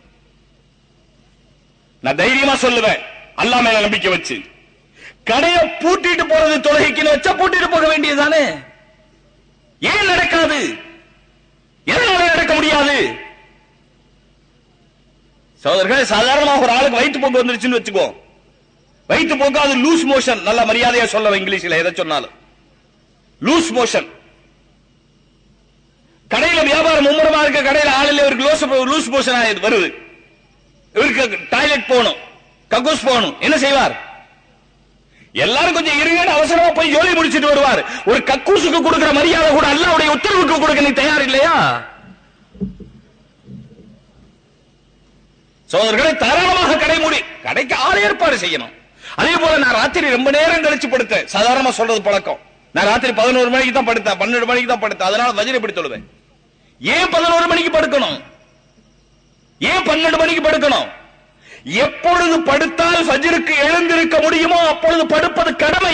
B: நான் தைரியமா சொல்லுவேன் அல்லாஹ் மேல நம்பிக்கை வச்சு கடையை பூட்டிட்டு போறது தொழுகைக்குன்னு வச்சா பூட்டிட்டு போக வேண்டியதுதானே ஏன் நடக்காது எதனால நடக்க முடியாது சோதரர்களே சாதாரணமாக ஒரு ஆளுக்கு வயிற்று போக்கு வந்துருச்சுன்னு வச்சுக்கோ வயிற்று போக்கு அது லூஸ் மோஷன் நல்ல மரியாதையா சொல்ல இங்கிலீஷ்ல எதை சொன்னாலும் லூஸ் மோஷன் கடையில வியாபாரம் மும்முரமா இருக்க கடையில ஆளில் இவருக்கு லூஸ் லூஸ் மோஷன் ஆயிடுது வருது இவருக்கு டாய்லெட் போகணும் கக்கூஸ் போகணும் என்ன செய்வார் எல்லாரும் கொஞ்சம் இருங்கன்னு அவசரமா போய் ஜோலி முடிச்சிட்டு வருவார் ஒரு கக்கூசுக்கு கொடுக்கிற மரியாதை கூட அல்லாவுடைய உத்தரவுக்கு கொடுக்க நீ தயார் இல்லையா சோதரர்களை தாராளமாக கடை மூடி கடைக்கு ஆள் ஏற்பாடு செய்யணும் அதே போல நான் ராத்திரி ரொம்ப நேரம் கழிச்சு படுத்தேன் சாதாரணமா சொல்றது பழக்கம் நான் ராத்திரி பதினோரு மணிக்கு தான் படுத்தேன் பன்னெண்டு மணிக்கு தான் படுத்தேன் அதனால வஜ்ர எப்படி தொழுவேன் ஏன் பதினோரு மணிக்கு படுக்கணும் ஏன் பன்னெண்டு மணிக்கு படுக்கணும் எப்பொழுது படுத்தால் ஃபஜ்ருக்கு எழுந்திருக்க முடியுமோ அப்பொழுது படுப்பது கடமை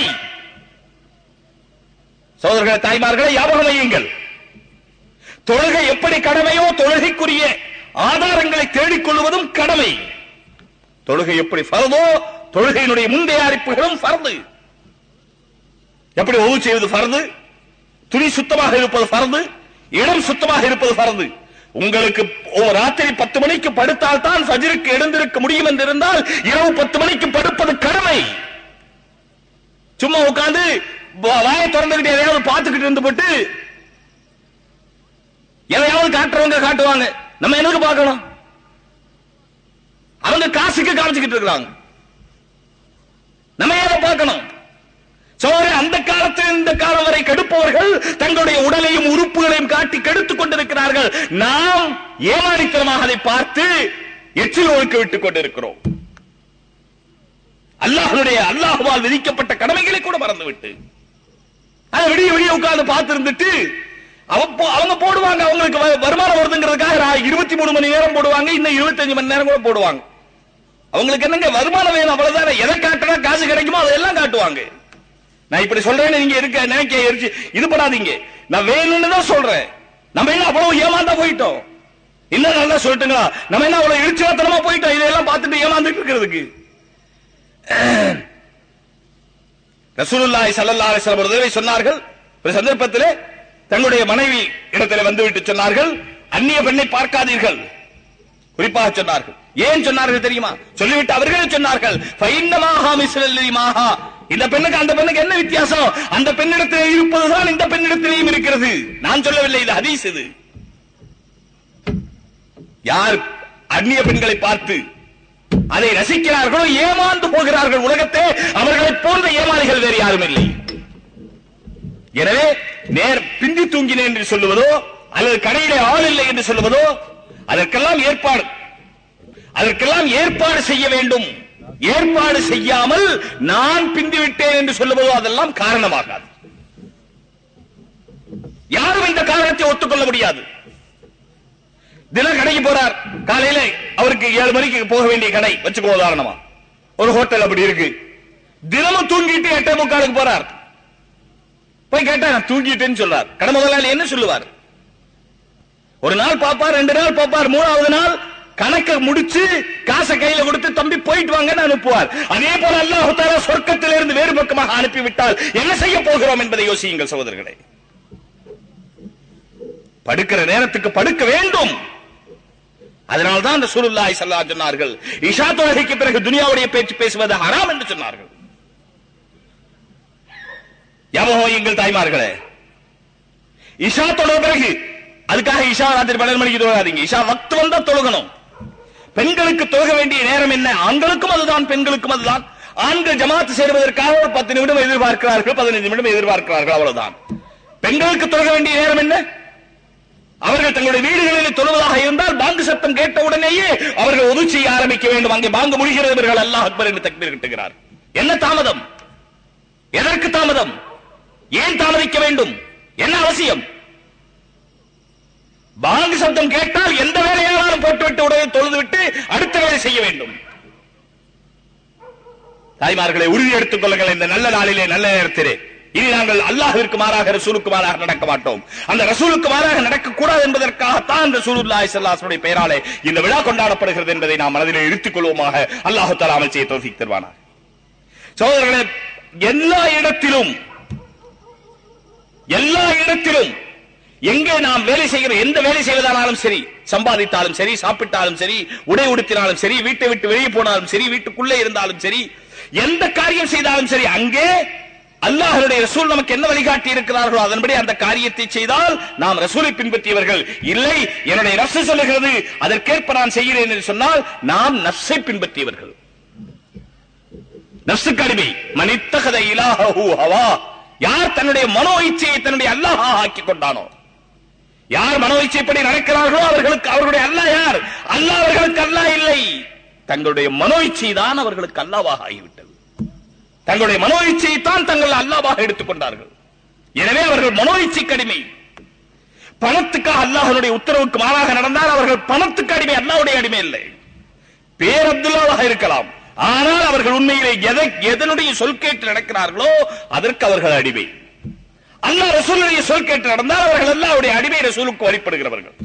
B: சோதரர்களே தாய்மார்களை ஞாபகம் வையுங்கள் தொழுகை எப்படி கடமையோ தொழுகைக்குரிய ஆதாரங்களை தேடிக்கொள்வதும் கடமை தொழுகை எப்படி ஃபர்தோ தொழுகையினுடைய முந்தைய அறிப்புகளும் ஃபர்து எப்படி ஒவ்வொரு செய்வது ஃபர்து துணி சுத்தமாக இருப்பது ஃபர்து இடம் சுத்தமாக இருப்பது ஃபர்து உங்களுக்கு ஒரு ராத்திரி பத்து மணிக்கு படுத்தால் தான் ஃபஜ்ருக்கு எழுந்திருக்க முடியும் என்று இருந்தால் இரவு பத்து மணிக்கு படுப்பது கடமை சும்மா உட்கார்ந்து வா- வாயை திறந்துகிட்டு எதையாவது பார்த்துக்கிட்டு இருந்து போட்டு எதையாவது காட்டுறவங்க காட்டுவாங்க நம்ம என்னக்கு பார்க்கணும் அவங்க காசுக்கு காமிச்சுக்கிட்டு இருக்கிறாங்க நம்ம ஏதை பார்க்கணும் சோழ அந்த காலத்தில் இந்த காலம் வரை கெடுப்பவர்கள் தங்களுடைய உடலையும் உறுப்புகளையும் காட்டி கெடுத்துக் கொண்டிருக்கிறார்கள் நாம் ஏமாளித்தனமாக அதை பார்த்து எச்சில் ஒழுக்க விட்டுக் கொண்டிருக்கிறோம் அல்லாஹ்வுடைய அல்லாஹ்வால் விதிக்கப்பட்ட கடமைகளை கூட மறந்துவிட்டு அதை விடிய விடிய உட்கார்ந்து பார்த்து இருந்துட்டு அவ- போ- அவங்க போடுவாங்க அவங்களுக்கு வ- வருமானம் வருதுங்கிறதுக்காக ரா- இருபத்தி மூணு மணி நேரம் போடுவாங்க இன்னும் இருபத்தஞ்சு மணி நேரம் கூட போடுவாங்க அவங்களுக்கு என்னங்க வருமானம் வேணும் அவ்வளவுதானே எதை காட்டினா காசு கிடைக்குமோ அதெல்லாம் காட்டுவாங்க நான் இப்படி சொல்றேன்னு நீங்க இருக்க நினைக்க எரிச்சு இது பண்ணாதீங்க நான் வேணும்னு தான் சொல்றேன் நம்ம என்ன அவ்வளவு ஏமாந்தா போயிட்டோம் இன்னும் நல்லா சொல்லட்டுங்களா நம்ம என்ன அவ்வளவு இழிச்சுவாத்தனமா போயிட்டோம் இதெல்லாம் பார்த்துட்டு ஏமாந்துட்டு இருக்கிறதுக்கு ரசூலுல்லாஹி ஸல்லல்லாஹு அலைஹி வஸல்லம் ஒரு தடவை சொன்னார்கள் ஒரு சந்தர்ப்பத்திலே தங்களுடைய மனைவி இடத்திலே வந்துவிட்டு சொன்னார்கள் அந்நிய பெண்ணை பார்க்காதீர்கள் குறிப்பாக சொன்னார்கள் ஏன் சொன்னார்கள் தெரியுமா சொல்லிவிட்டு அவர்களே சொன்னார்கள் ஃபைன்னமாஹா மிஸ்லல்லிமாஹா இந்த பெண்ணுக்கு அந்த பெண்ணுக்கு என்ன வித்தியாசம் அந்த பெண்ணிடத்தில் இருப்பதுதான் இந்த பெண்ணிடத்திலேயும் இருக்கிறது நான் சொல்லவில்லை இது ஹதீஸ் இது யார் அந்நிய பெண்களை பார்த்து அதை ரசிக்கிறார்களோ ஏமாந்து போகிறார்கள் உலகத்தை அவர்களைப் போன்ற ஏமாளிகள் வேறு யாரும் இல்லை எனவே நேர் பிந்தி தூங்கினேன் என்று சொல்லுவதோ அல்லது கடையிலே ஆள் இல்லை என்று சொல்லுவதோ அதற்கெல்லாம் ஏற்பாடு அதற்கெல்லாம் ஏற்பாடு செய்ய வேண்டும் ஏற்பாடு செய்யாமல் நான் பிந்தி விட்டேன் என்று சொல்லுவதோ அதெல்லாம் காரணமாகாது யாரும் இந்த காரணத்தை ஒத்துக்கொள்ள முடியாது தினம் கடைக்கு போறார் காலையில அவருக்கு ஏழு மணிக்கு போக வேண்டிய கடை வச்சுக்கோ உதாரணமா ஒரு ஹோட்டல் அப்படி இருக்கு தினமும் தூங்கிட்டு எட்டே முக்காலுக்கு போறார் போய் கேட்டா நான் தூங்கிட்டேன்னு சொல்றார் கடை முதலாளி என்ன சொல்லுவார் ஒரு நாள் பாப்பார் ரெண்டு நாள் பாப்பார் மூணாவது நாள் கணக்க முடிச்சு காசை கையில கொடுத்து தம்பி போயிட்டு வாங்கன்னு அனுப்புவார் அதே போல அல்லாஹ் தாலா சொர்க்கத்திலிருந்து வேறு பக்கமாக அனுப்பிவிட்டால் என்ன செய்ய போகிறோம் என்பதை யோசியுங்கள் சகோதரர்களே படுக்கிற நேரத்துக்கு படுக்க வேண்டும் அதனால்தான் அந்த சுருல்லாய் சல்லா சொன்னார்கள் இஷா தொழுகைக்கு பிறகு துனியாவுடைய பேச்சு பேசுவது ஹராம் என்று சொன்னார்கள் ஞாபகம் எங்கள் தாய்மார்களே இஷா தொழுத பிறகு அதுக்காக இஷா ராத்திரி பன்னெண்டு மணிக்கு தொழாதீங்க இஷா வக்து வந்தா தொழுகணும் பெண்களுக்கு தொழுக வேண்டிய நேரம் என்ன ஆண்களுக்கும் அதுதான் பெண்களுக்கும் அதுதான் ஆண்கள் ஜமாத்து சேருவதற்காக ஒரு பத்து நிமிடம் எதிர்பார்க்கிறார்கள் பதினைந்து நிமிடம் எதிர்பார்க்கிறார்கள் அவ்வளவுதான் பெண்களுக்கு தொழுக வேண்டிய நேரம் என்ன அவர்கள் தங்களுடைய வீடுகளில் தொழுவதாக இருந்தால் பாங்கு சத்தம் கேட்ட உடனேயே அவர்கள் உதவி செய்ய ஆரம்பிக்க வேண்டும் அங்கே பாங்கு முடிகிறது இவர்கள் அல்லாஹ் அக்பர் என்று தக்பீர் கட்டுகிறார் என்ன தாமதம் எதற்கு தாமதம் ஏன் தாமதிக்க வேண்டும் என்ன அவசியம் பாங்கு சப்தம் கேட்டால் எந்த வேலையானாலும் போட்டுவிட்டு உடனே தொழுதுவிட்டு அடுத்த வேலை செய்ய வேண்டும் தாய்மார்களை உறுதி எடுத்துக் கொள்ளுங்கள் இந்த நல்ல நாளிலே நல்ல நேரத்திலே இனி நாங்கள் அல்லாஹிற்கு மாறாக ரசூலுக்கு மாறாக நடக்க மாட்டோம் அந்த ரசூலுக்கு மாறாக நடக்கக்கூடாது என்பதற்காகத்தான் ரசூலுல்லாஹி ஸல்லல்லாஹு பெயராலே இந்த விழா கொண்டாடப்படுகிறது என்பதை நாம் மனதிலே இருத்திக் கொள்வோமாக அல்லாஹு தஆலா அமல் செய்ய தௌஃபீக் தருவானார் சகோதரர்களே எல்லா இடத்திலும் எல்லா இடத்திலும் எங்கே நாம் வேலை செய்கிற எந்த வேலை செய்வதானாலும் சரி சம்பாதித்தாலும் சரி சாப்பிட்டாலும் சரி உடை உடுத்தினாலும் சரி வீட்டை விட்டு வெளியே போனாலும் சரி வீட்டுக்குள்ளே இருந்தாலும் சரி எந்த காரியம் செய்தாலும் சரி அங்கே அல்லாஹருடைய ரசூல் நமக்கு என்ன வழிகாட்டி இருக்கிறார்களோ அதன்படி அந்த காரியத்தை செய்தால் நாம் ரசூலை பின்பற்றியவர்கள் இல்லை என்னுடைய நப்சு சொல்லுகிறது அதற்கேற்ப நான் செய்கிறேன் என்று சொன்னால் நாம் நப்சை பின்பற்றியவர்கள் நப்சுக்கு அடிமை மனித்தகத இலாஹு ஹவா யார் தன்னுடைய மனோ இச்சையை தன்னுடைய அல்லாஹ் ஆக்கி கொண்டானோ யார் மனோ இச்சைப்படி நடக்கிறார்களோ அவர்களுக்கு அவர்களுடைய அல்லாஹ் யார் அல்லாஹ் அவர்களுக்கு அல்லாஹ் இல்லை தங்களுடைய மனோ இச்சை தான் அவர்களுக்கு அல்லாவாக ஆகிவிட்டது தங்களுடைய மனோ இச்சையை தான் தங்கள் அல்லாவாக எடுத்துக்கொண்டார்கள் எனவே அவர்கள் மனோ இச்சை கடிமை பணத்துக்காக அல்லாஹனுடைய உத்தரவுக்கு மாறாக நடந்தால் அவர்கள் பணத்துக்கு அடிமை அல்லாவுடைய அடிமை இல்லை பேர் அப்துல்லாவாக இருக்கலாம் ஆனால் அவர்கள் உண்மையிலே எதை எதனுடைய சொல் கேட்டு நடக்கிறார்களோ அதற்கு அவர்கள் அடிமை அல்லாஹ் ரசூலுடைய சொல் கேட்டு நடந்தால் அவர்கள் அல்லாஹ்வுடைய அடிமை ரசூலுக்கு வழிபடுகிறவர்கள்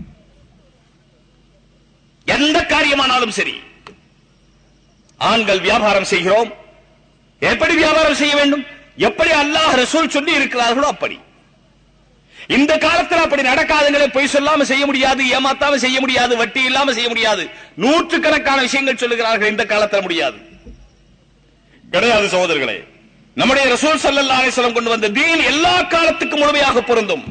B: எந்த காரியமானாலும் சரி ஆண்கள் வியாபாரம் செய்கிறோம் எப்படி வியாபாரம் செய்ய வேண்டும் எப்படி அல்லாஹ் ரசூல் சொல்லி இருக்கிறார்களோ அப்படி இந்த காலத்தில் அப்படி நடக்காதுங்களே பொய் சொல்லாம செய்ய முடியாது ஏமாத்தாம செய்ய முடியாது வட்டி இல்லாம செய்ய முடியாது நூற்றுக்கணக்கான விஷயங்கள் சொல்லுகிறார்கள் இந்த காலத்தில் முடியாது கிடையாது சகோதரர்களே நம்முடைய ரசூல் ஸல்லல்லாஹு அலைஹி வஸல்லம் கொண்டு வந்த தீன் எல்லா காலத்துக்கும் முழுமையாக பொருந்தும்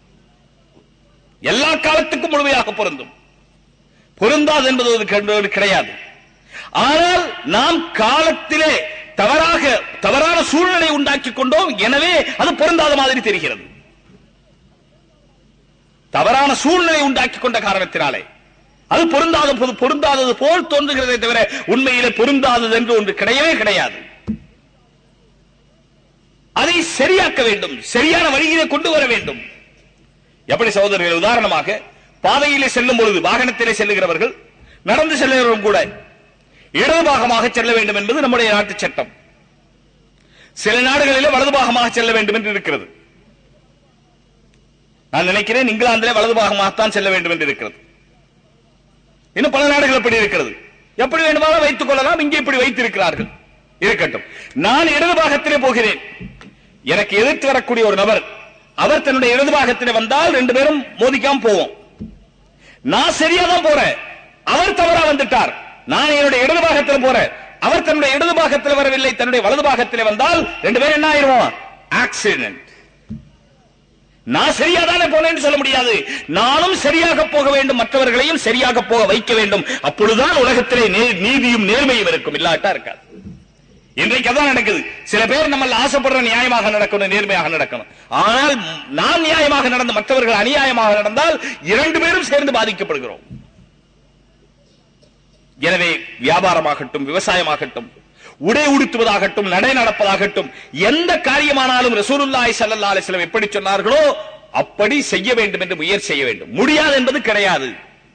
B: எல்லா காலத்துக்கும் முழுமையாக பொருந்தும் பொருந்தாது என்பது ஒரு கண்டு- கிடையாது ஆனால் நாம் காலத்திலே தவறாக தவறான சூழ்நிலை உண்டாக்கி கொண்டோம் எனவே அது பொருந்தாத மாதிரி தெரிகிறது தவறான சூழ்நிலை உண்டாக்கி கொண்ட காரணத்தினாலே அது பொருந்தாத போது பொருந்தாதது போல் தோன்றுகிறதே தவிர உண்மையிலே பொருந்தாதது என்று ஒன்று கிடையவே கிடையாது அதை சரியாக்க வேண்டும் சரியான வழியிலே கொண்டு வர வேண்டும் எப்படி சகோதரர்கள் உதாரணமாக பாதையிலே செல்லும் பொழுது வாகனத்திலே செல்லுகிறவர்கள் நடந்து செல்லுகிறவரும் கூட இடது பாகமாக செல்ல வேண்டும் என்பது நம்முடைய நாட்டு சட்டம் சில நாடுகளிலே வலது பாகமாக செல்ல வேண்டும் என்று இருக்கிறது நான் நினைக்கிறேன் இங்கிலாந்திலே வலது பாகமாகத்தான் செல்ல வேண்டும் என்று இருக்கிறது இன்னும் பல நாடுகள் எப்படி இருக்கிறது எப்படி வேண்டுமானாலும் வைத்துக் கொள்ளலாம் இங்கே இப்படி வைத்திருக்கிறார்கள் இருக்கட்டும் நான் இடது பாகத்திலே போகிறேன் எனக்கு எதிர்த்து வரக்கூடிய ஒரு நபர் அவர் தன்னுடைய இடது பாகத்திலே வந்தால் ரெண்டு பேரும் மோதிக்காம போவோம் நான் சரியா தான் போறேன் அவர் தவறா வந்துட்டார் நான் என்னுடைய இடது பாகத்தில் போறேன் அவர் தன்னுடைய இடது பாகத்தில் வரவில்லை தன்னுடைய வலது பாகத்தில் வந்தால் ரெண்டு பேரும் என்ன ஆயிருவோம் ஆக்சிடென்ட் நான் சரியா தானே போனேன்னு சொல்ல முடியாது நானும் சரியாக போக வேண்டும் மற்றவர்களையும் சரியாக போக வைக்க வேண்டும் அப்பொழுதுதான் உலகத்திலே நே- நீதியும் நேர்மையும் இருக்கும் இல்லாட்டா இருக்காது இன்றைக்கு அதான் நடக்குது சில பேர் நம்ம ஆசைப்படுற நியாயமாக நடக்கணும் நேர்மையாக நடக்கணும் ஆனால் நாம் நியாயமாக நடந்து மற்றவர்கள் அநியாயமாக நடந்தால் இரண்டு பேரும் சேர்ந்து பாதிக்கப்படுகிறோம் எனவே வியாபாரமாகட்டும் விவசாயமாகட்டும் உடை உடுத்துவதாகட்டும் நடை நடப்பதாகட்டும் எந்த காரியமானாலும் ரசூலுல்லாஹி ஸல்லல்லாஹு அலைஹி வஸல்லம் எப்படி சொன்னார்களோ அப்படி செய்ய வேண்டும் என்று முயற்சி செய்ய வேண்டும் முடியாது என்பது கிடையாது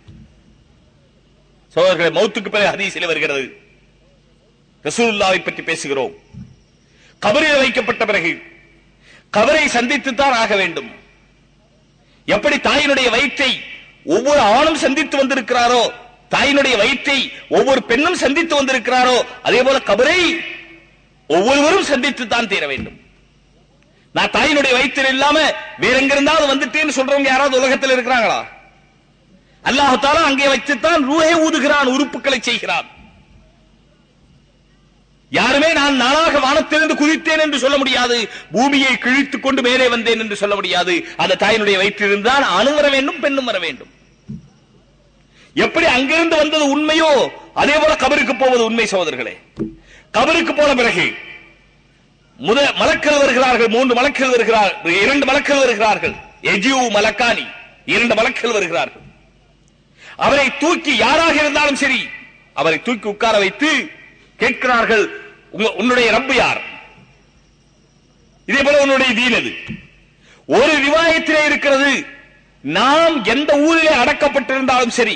B: சோதர்களே மௌத்துக்கு பிறகு ஹதீஸில் வருகிறது ரசூலுல்லாவை பற்றி பேசுகிறோம் கபரில் வைக்கப்பட்ட பிறகு கபரை சந்தித்துத்தான் ஆக வேண்டும் எப்படி தாயினுடைய வயிற்றை ஒவ்வொரு ஆணும் சந்தித்து வந்திருக்கிறாரோ தாயினுடைய வயிற்றை ஒவ்வொரு பெண்ணும் சந்தித்து வந்திருக்கிறாரோ அதே போல கபரை ஒவ்வொருவரும் சந்தித்து தான் தீர வேண்டும் நான் தாயினுடைய வயிற்றில் இல்லாம வேற எங்க இருந்தாலும் வந்துட்டேன்னு சொல்றவங்க யாராவது உலகத்தில் இருக்கிறாங்களா அல்லாஹ் தாலா அங்கே வைத்துத்தான் ரூஹே ஊதுகிறான் உறுப்புகளை செய்கிறான் யாருமே நான் நாளாக வானத்திலிருந்து குதித்தேன் என்று சொல்ல முடியாது பூமியை கிழித்துக் கொண்டு மேலே வந்தேன் என்று சொல்ல முடியாது அந்த தாயினுடைய வயிற்றிலிருந்தான் ஆணும் வர வேண்டும் பெண்ணும் வர வேண்டும் எப்படி அங்கிருந்து வந்தது உண்மையோ அதே போல கபருக்கு போவது உண்மை சகோதரர்களே கபருக்கு போன பிறகு முத மலக்கள் வருகிறார்கள் மூன்று மலக்கள் வருகிறார்கள் இரண்டு மலக்கள் வருகிறார்கள் எஜியூ மலக்கானி இரண்டு மலக்கள் வருகிறார்கள் அவரை தூக்கி யாராக இருந்தாலும் சரி அவரை தூக்கி உட்கார வைத்து கேட்கிறார்கள் உங்க- உன்னுடைய ரப்பு யார் இதே போல உன்னுடைய தீன் எது ஒரு ரிவாயத்திலே இருக்கிறது நாம் எந்த ஊரிலே அடக்கப்பட்டிருந்தாலும் சரி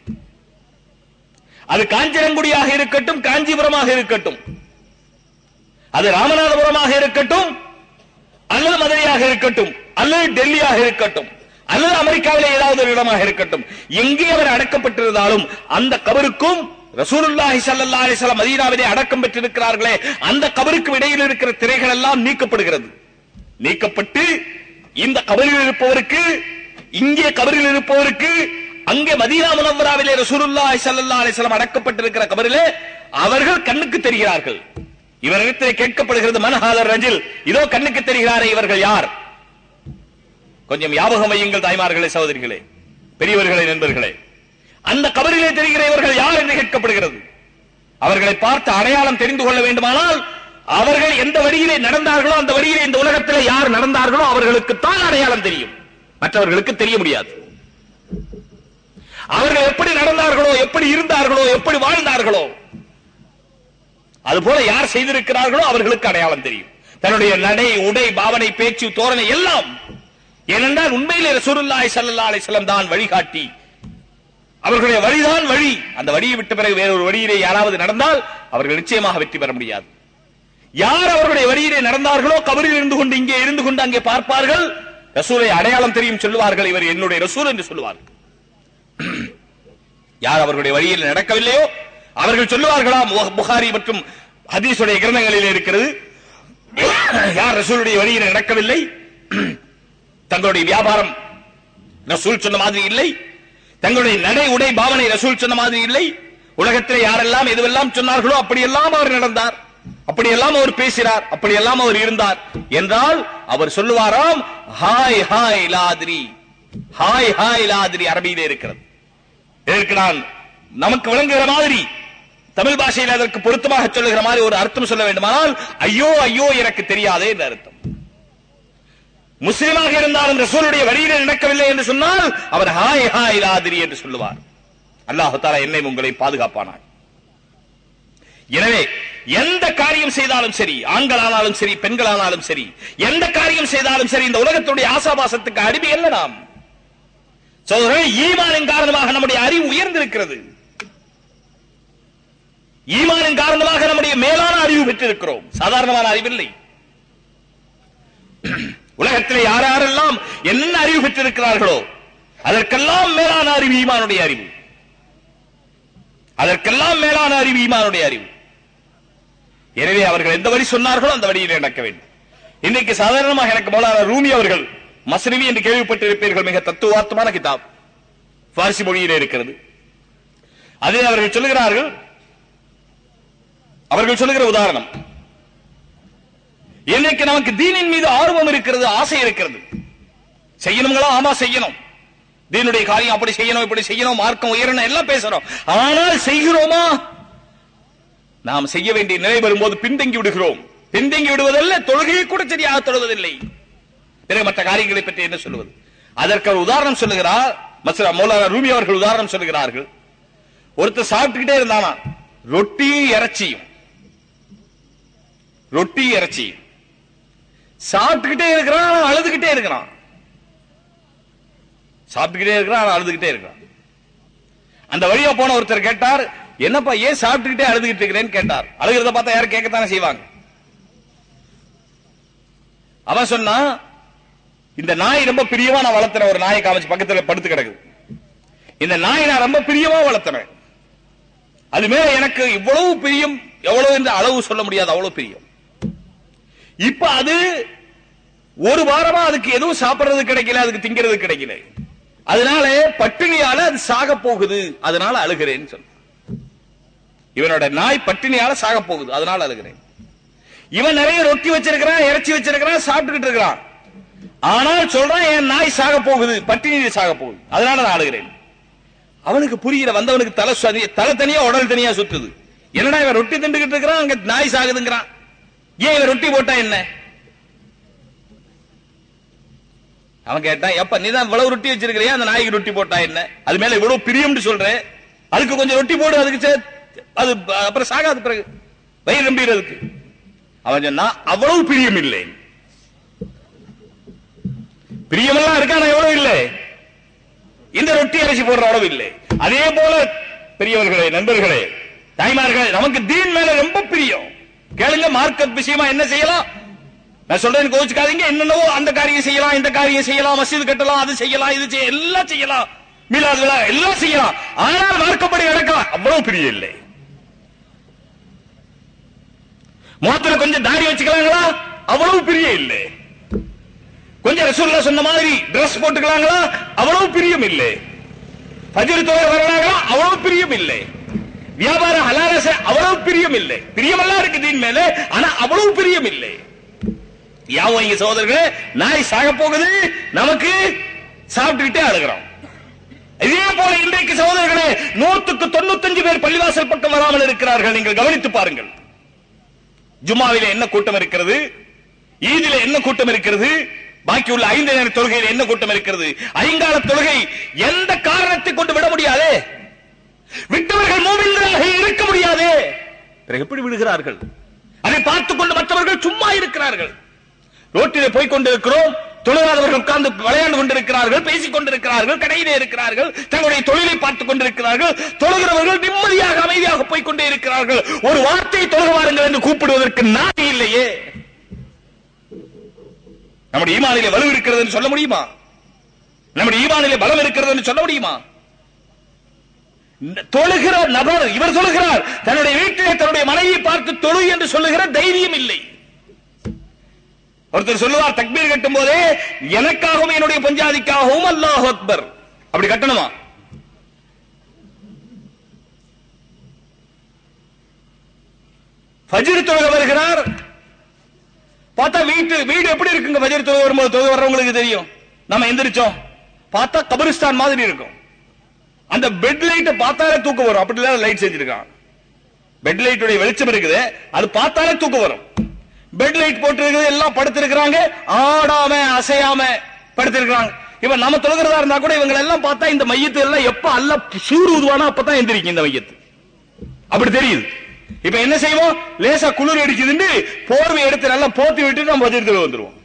B: அது காஞ்சனங்குடியாக இருக்கட்டும் காஞ்சிபுரமாக இருக்கட்டும் அது ராமநாதபுரமாக இருக்கட்டும் அல்லது மதுரையாக இருக்கட்டும் அல்லது டெல்லியாக இருக்கட்டும் அல்லது அமெரிக்காவிலே ஏதாவது ஒரு இடமாக இருக்கட்டும் எங்கே அவர் அடக்கப்பட்டிருந்தாலும் அந்த கபருக்கும் ரசூலுல்லாஹி ஸல்லல்லாஹு அலைஹி வஸல்லம் மதீனாவிலே அடக்கம் பெற்றிருக்கிறார்களே அந்த கபருக்கு இடையில் இருக்கிற திரைகள் எல்லாம் நீக்கப்படுகிறது நீக்கப்பட்டு இந்த கபரில் இருப்பவருக்கு இங்கே கபரில் இருப்பவருக்கு அங்கே மதீனா முனவராவிலே ரசூலுல்லாஹி ஸல்லல்லாஹு அலைஹி வஸல்லம் அடக்கப்பட்டிருக்கிற கபரிலே அவர்கள் கண்ணுக்கு தெரிகிறார்கள் இவரிடத்திலே கேட்கப்படுகிறது மனஹாதர் ரஜில் இதோ கண்ணுக்கு தெரிகிறாரே இவர்கள் யார் கொஞ்சம் ஞாபகம் வையுங்கள் தாய்மார்களே சகோதரிகளே பெரியவர்களே நண்பர்களே அந்த கபரிலே தெரிகிற இவர்கள் யார் என்று கேட்கப்படுகிறது அவர்களை பார்த்து அடையாளம் தெரிந்து கொள்ள வேண்டுமானால் அவர்கள் எந்த வழியிலே நடந்தார்களோ அந்த வழியிலே இந்த உலகத்திலே யார் நடந்தார்களோ அவர்களுக்கு தான் அடையாளம் தெரியும் மற்றவர்களுக்கு தெரிய முடியாது அவர்கள் எப்படி நடந்தார்களோ எப்படி இருந்தார்களோ எப்படி வாழ்ந்தார்களோ அதுபோல யார் செய்திருக்கிறார்களோ அவர்களுக்கு அடையாளம் தெரியும் தன்னுடைய நடை உடை பாவனை பேச்சு தோரணை எல்லாம் ஏனென்றால் உண்மையிலே ரசூலுல்லாஹி ஸல்லல்லாஹு அலைஹி வஸல்லம் தான் வழிகாட்டி அவர்களுடைய வழிதான் வழி அந்த வழியை விட்ட பிறகு வேறொரு வழியிலே யாராவது நடந்தால் அவர்கள் நிச்சயமாக வெற்றி பெற முடியாது யார் அவர்களுடைய வழியிலே நடந்தார்களோ கபரில் இருந்து கொண்டு இங்கே இருந்து கொண்டு அங்கே பார்ப்பார்கள் ரசூலை அடையாளம் தெரியும் சொல்லுவார்கள் இவர் என்னுடைய ரசூல் என்று சொல்லுவார்கள் யார் அவர்களுடைய வழியில் நடக்கவில்லையோ அவர்கள் சொல்லுவார்களாம் புக- புகாரி மற்றும் ஹதீஸுடைய கிரந்தங்களில் இருக்கிறது யார் ரசூலுடைய வழியில் நடக்கவில்லை தங்களுடைய வியாபாரம் ரசூல் சொன்ன மாதிரி இல்லை தங்களுடைய நடை உடை பாவனை ரசூல் சொன்ன மாதிரி இல்லை உலகத்திலே யாரெல்லாம் எதுவெல்லாம் சொன்னார்களோ அப்படியெல்லாம் அவர் நடந்தார் அப்படியெல்லாம் அவர் பேசினார் அப்படியெல்லாம் அவர் இருந்தார் என்றால் அவர் சொல்லுவாராம் ஹாய் ஹாய் லாதிரி ஹாய் ஹாய் லாதிரி அரபியிலே இருக்கிறது இதற்கு நான் நமக்கு விளங்குகிற மாதிரி தமிழ் பாஷையில் அதற்கு பொருத்தமாக சொல்லுகிற மாதிரி ஒரு அர்த்தம் சொல்ல வேண்டுமானால் ஐயோ ஐயோ எனக்கு தெரியாதே என்ற அர்த்தம் முஸ்லிமாக இருந்தாலும் ரசூலுடைய வழியிலே நடக்கவில்லை என்று சொன்னால் அவர் ஹாய் ஹாய் லாதிரி என்று சொல்லுவார் அல்லாஹு தாலா என்னை உங்களை பாதுகாப்பானார் எனவே எந்த காரியம் செய்தாலும் சரி ஆண்களானாலும் சரி பெண்களானாலும் சரி எந்த காரியம் செய்தாலும் சரி இந்த உலகத்துடைய ஆசாபாசத்துக்கு அடிமை அல்ல நாம் சோதரன் ஈமானின் காரணமாக நம்முடைய அறிவு உயர்ந்திருக்கிறது ஈமானின் காரணமாக நம்முடைய மேலான அறிவு பெற்றிருக்கிறோம் சாதாரணமான அறிவில்லை உலகத்திலே யார் யாரெல்லாம் என்னென்ன அறிவு பெற்றிருக்கிறார்களோ அதற்கெல்லாம் மேலான அறிவு ஈமானுடைய அறிவு அதற்கெல்லாம் மேலான அறிவு ஈமானுடைய அறிவு எனவே அவர்கள் எந்த வழி சொன்னார்களோ அந்த வழியில் நடக்க வேண்டும் இன்றைக்கு சாதாரணமாக எனக்கு மௌலானா ரூமி அவர்கள் மஸ்ரிவி என்று கேள்விப்பட்டிருப்பீர்கள் மிக தத்துவார்த்தமான கிதாப் பார்சி மொழியிலே இருக்கிறது அதில் அவர்கள் சொல்லுகிறார்கள் அவர்கள் சொல்லுகிற உதாரணம் இன்னைக்கு நமக்கு தீனின் மீது ஆர்வம் இருக்கிறது ஆசை இருக்கிறது செய்யணுங்களா ஆமா செய்யணும் தீனுடைய காரியம் அப்படி செய்யணும் இப்படி செய்யணும் மார்க்கம் உயரணும் எல்லாம் பேசுறோம் ஆனால் செய்கிறோமா நாம் செய்ய வேண்டிய நிலை வரும்போது பின்தங்கி விடுகிறோம் பின்தங்கி விடுவதல்ல தொழுகையை கூட சரியாக தொழுவதில்லை பிறகு மற்ற காரியங்களை பற்றி என்ன சொல்லுவது அதற்கு ஒரு உதாரணம் சொல்லுகிறார் மஸ்ரா மௌலானா ரூமி அவர்கள் உதாரணம் சொல்லுகிறார்கள் ஒருத்தர் சாப்பிட்டுக்கிட்டே இருந்தானா ரொட்டி இறைச்சியும் ரொட்டி இறைச்சியும் சாப்பிட்டுக்கிட்டே இருக்கிறான் ஆனா அழுதுகிட்டே இருக்கிறான் சாப்பிட்டுக்கிட்டே இருக்கிறான் ஆனா அழுதுகிட்டே இருக்கிறான் அந்த வழியா போன ஒருத்தர் கேட்டார் என்னப்பா ஏன் சாப்பிட்டுக்கிட்டே அழுதுகிட்டு இருக்கிறேன்னு கேட்டார் அழுகிறத பார்த்தா யாரும் கேட்கத்தானே செய்வாங்க அவன் சொன்னா இந்த நாய் ரொம்ப பிரியமா நான் வளர்த்துறேன் ஒரு நாயை காமிச்சு பக்கத்துல படுத்து கிடக்குது இந்த நாயை நான் ரொம்ப பிரியமா வளர்த்துறேன் அது மேல எனக்கு இவ்வளவு பிரியம் எவ்வளவு என்று அளவு சொல்ல முடியாது அவ்வளவு பிரியம் இப்ப அது ஒரு வாரமா அதுக்கு எதுவும் சாப்பிடுறது கிடைக்கல அதுக்கு திங்கிறது கிடைக்கல அதனால பட்டினியால அது சாக போகுது அதனால அழுகிறேன்னு சொல்ல இவனோட நாய் பட்டினியால சாக போகுது அதனால அழுகிறேன் இவன் நிறைய ரொட்டி வச்சிருக்கிறான் இறைச்சி வச்சிருக்கிறான் சாப்பிட்டுக்கிட்டு இருக்கிறான் ஆனால் சொல்றான் என் நாய் சாக போகுது பட்டினி சாக போகுது அதனால நான் அழுகிறேன் அவனுக்கு புரியல வந்தவனுக்கு தலை சுவாதி- தலை தனியா உடல் தனியா சுத்துது என்னடா இவன் ரொட்டி திண்டுகிட்டு இருக்கிறான் அங்க நாய் சாகுதுங்கிறான் ஏன் இவன் ரொட்டி போட்டா என்ன அவன் கேட்டான் எப்ப நீ தான் இவ்வளவு ரொட்டி வச்சிருக்கிறியா அந்த நாய்க்கு ரொட்டி போட்டா என்ன அது மேல இவ்வளவு பிரியம்னு சொல்றேன் அதுக்கு கொஞ்சம் ரொட்டி போடு அதுக்கு சே- அது ப- அப்புறம் சாகாது பிறகு வயிறு நம்பிடுறதுக்கு அவன் சொன்னா அவ்வளவு பிரியம் இல்லை பிரியமெல்லாம் இருக்கா ஆனா எவ்வளவு இல்லை இந்த ரொட்டி அரிசி போடுற அளவு இல்லை அதே போல பெரியவர்களே நண்பர்களே தாய்மார்களே நமக்கு தீன் மேல ரொம்ப பிரியம் கேளுங்க மார்க்கத் விஷயமா என்ன செய்யலாம் நான் சொல்றேன் கோச்சுக்காதீங்க என்னென்னவோ அந்த காரியம் செய்யலாம் இந்த காரியம் செய்யலாம் மசீது கட்டலாம் அது செய்யலாம் இது செய்ய எல்லாம் செய்யலாம் மீலாது விழா எல்லாம் செய்யலாம் ஆனால் மார்க்கப்படி நடக்கலாம் அவ்வளவு பிரியம் இல்லை முகத்துல கொஞ்சம் தாடி வச்சுக்கலாங்களா அவ்வளவு பிரியம் இல்லை கொஞ்சம் ரசூல்லா சொன்ன மாதிரி Dress போட்டுக்கலாங்களா அவ்வளவு பிரியம் இல்லை பஜர் தொகை வரலாங்களா அவ்வளவு பிரியம் இல்லை வியாபாரம் ஹலால செய்- அவ்வளவு பிரியம் இல்லை பிரியமெல்லாம் இருக்கு தீன் மேல ஆனா அவ்வளவு பிரியம் இல்லை யாவும் இங்க சகோதரர்களே நாய் சாக போகுது நமக்கு சாப்பிட்டுக்கிட்டே அழுகிறோம் இதே போல இன்றைக்கு சகோதரர்களே நூற்றுக்கு தொண்ணூத்தஞ்சு பேர் பள்ளிவாசல் பக்கம் வராமல் இருக்கிறார்கள் நீங்கள் கவனித்து பாருங்கள் ஜும்மாவிலே என்ன கூட்டம் இருக்கிறது ஈதிலே என்ன கூட்டம் இருக்கிறது பாக்கி உள்ள ஐந்து நேர தொழுகையில் என்ன கூட்டம் இருக்கிறது ஐங்கால தொழுகை எந்த காரணத்தை கொண்டு விட முடியாதே விட்டவர்கள் மூவில்களாக இருக்க முடியாதே பிறகு எப்படி விடுகிறார்கள் அதை பார்த்துக் கொண்டு மற்றவர்கள் சும்மா இருக்கிறார்கள் ரோட்டிலே போய் கொண்டிருக்கிறோம் தொழிலாளர்கள் உட்கார்ந்து விளையாண்டு கொண்டிருக்கிறார்கள் பேசிக் கொண்டிருக்கிறார்கள் கடையிலே இருக்கிறார்கள் தங்களுடைய தொழிலை பார்த்துக் கொண்டிருக்கிறார்கள் தொழுகிறவர்கள் நிம்மதியாக அமைதியாக போய் கொண்டே இருக்கிறார்கள் ஒரு வார்த்தையை தொழுக வாருங்கள் என்று கூப்பிடுவதற்கு நாதி இல்லையே நம்முடைய ஈமானிலே வலு இருக்கிறது என்று சொல்ல முடியுமா நம்முடைய ஈமானிலே பலம் இருக்கிறது என்று சொல்ல முடியுமா தொழுகிற நபர் இவர் சொல்லுகிறார் தன்னுடைய வீட்டிலே தன்னுடைய மனைவியை பார்த்து தொழு என்று சொல்லுகிற தைரியம் இல்லை ஒருத்தர் சொல்லுவார் தக்பீர் கட்டும் போதே எனக்காகவும் என்னுடைய பஞ்சாதிக்காகவும் அல்லாஹ் அக்பர் அப்படி கட்டணுமா ஃபஜ்ர் தொழுக வருகிறார் பார்த்தா வீட்டு வீடு எப்படி இருக்குங்க ஃபஜ்ர் தொழுக வரும்போது தொழுக வர்றவங்களுக்கு தெரியும் நம்ம எந்திரிச்சோம் பார்த்தா கபரிஸ்தான் மாதிரி இருக்கும் அந்த பெட் லைட்டை பார்த்தாலே தூக்கம் வரும் அப்படி எல்லாம் லைட் செஞ்சிருக்கான் பெட் லைட்டுடைய வெளிச்சம் இருக்குது அது பார்த்தாலே தூக்கம் வரும் பெட் லைட் போட்டு எல்லாம் படுத்திருக்கிறாங்க ஆடாம அசையாம படுத்திருக்கிறாங்க இவன் நம்ம தொழுகிறதா இருந்தா கூட இவங்க எல்லாம் பார்த்தா இந்த மையத்து எல்லாம் எப்ப அல்ல சூடு ஊதுவானோ அப்பதான் எந்திரிக்கும் இந்த மையத்து அப்படி தெரியுது இப்ப என்ன செய்வோம் லேசா குளிர் அடிக்குதுன்னு போர்வை எடுத்து நல்லா போத்தி விட்டு நம்ம வஜிரத்துல வந்துருவோம்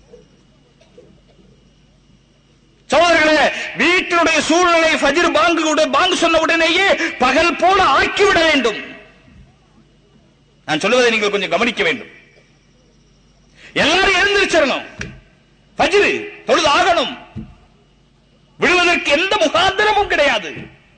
B: சகோதரர்களே வீட்டினுடைய சூழ்நிலை ஃபஜ்ர் பாங்கு பாங்கு சொன்ன உடனேயே பகல் போல ஆக்கிவிட வேண்டும் நான் சொல்லுவதை நீங்கள் கொஞ்சம் கவனிக்க வேண்டும் எல்லாரும் எழுந்திருச்சிடணும் ஃபஜ்ர் தொழுது ஆகணும் விடுவதற்கு எந்த முகாந்திரமும் கிடையாது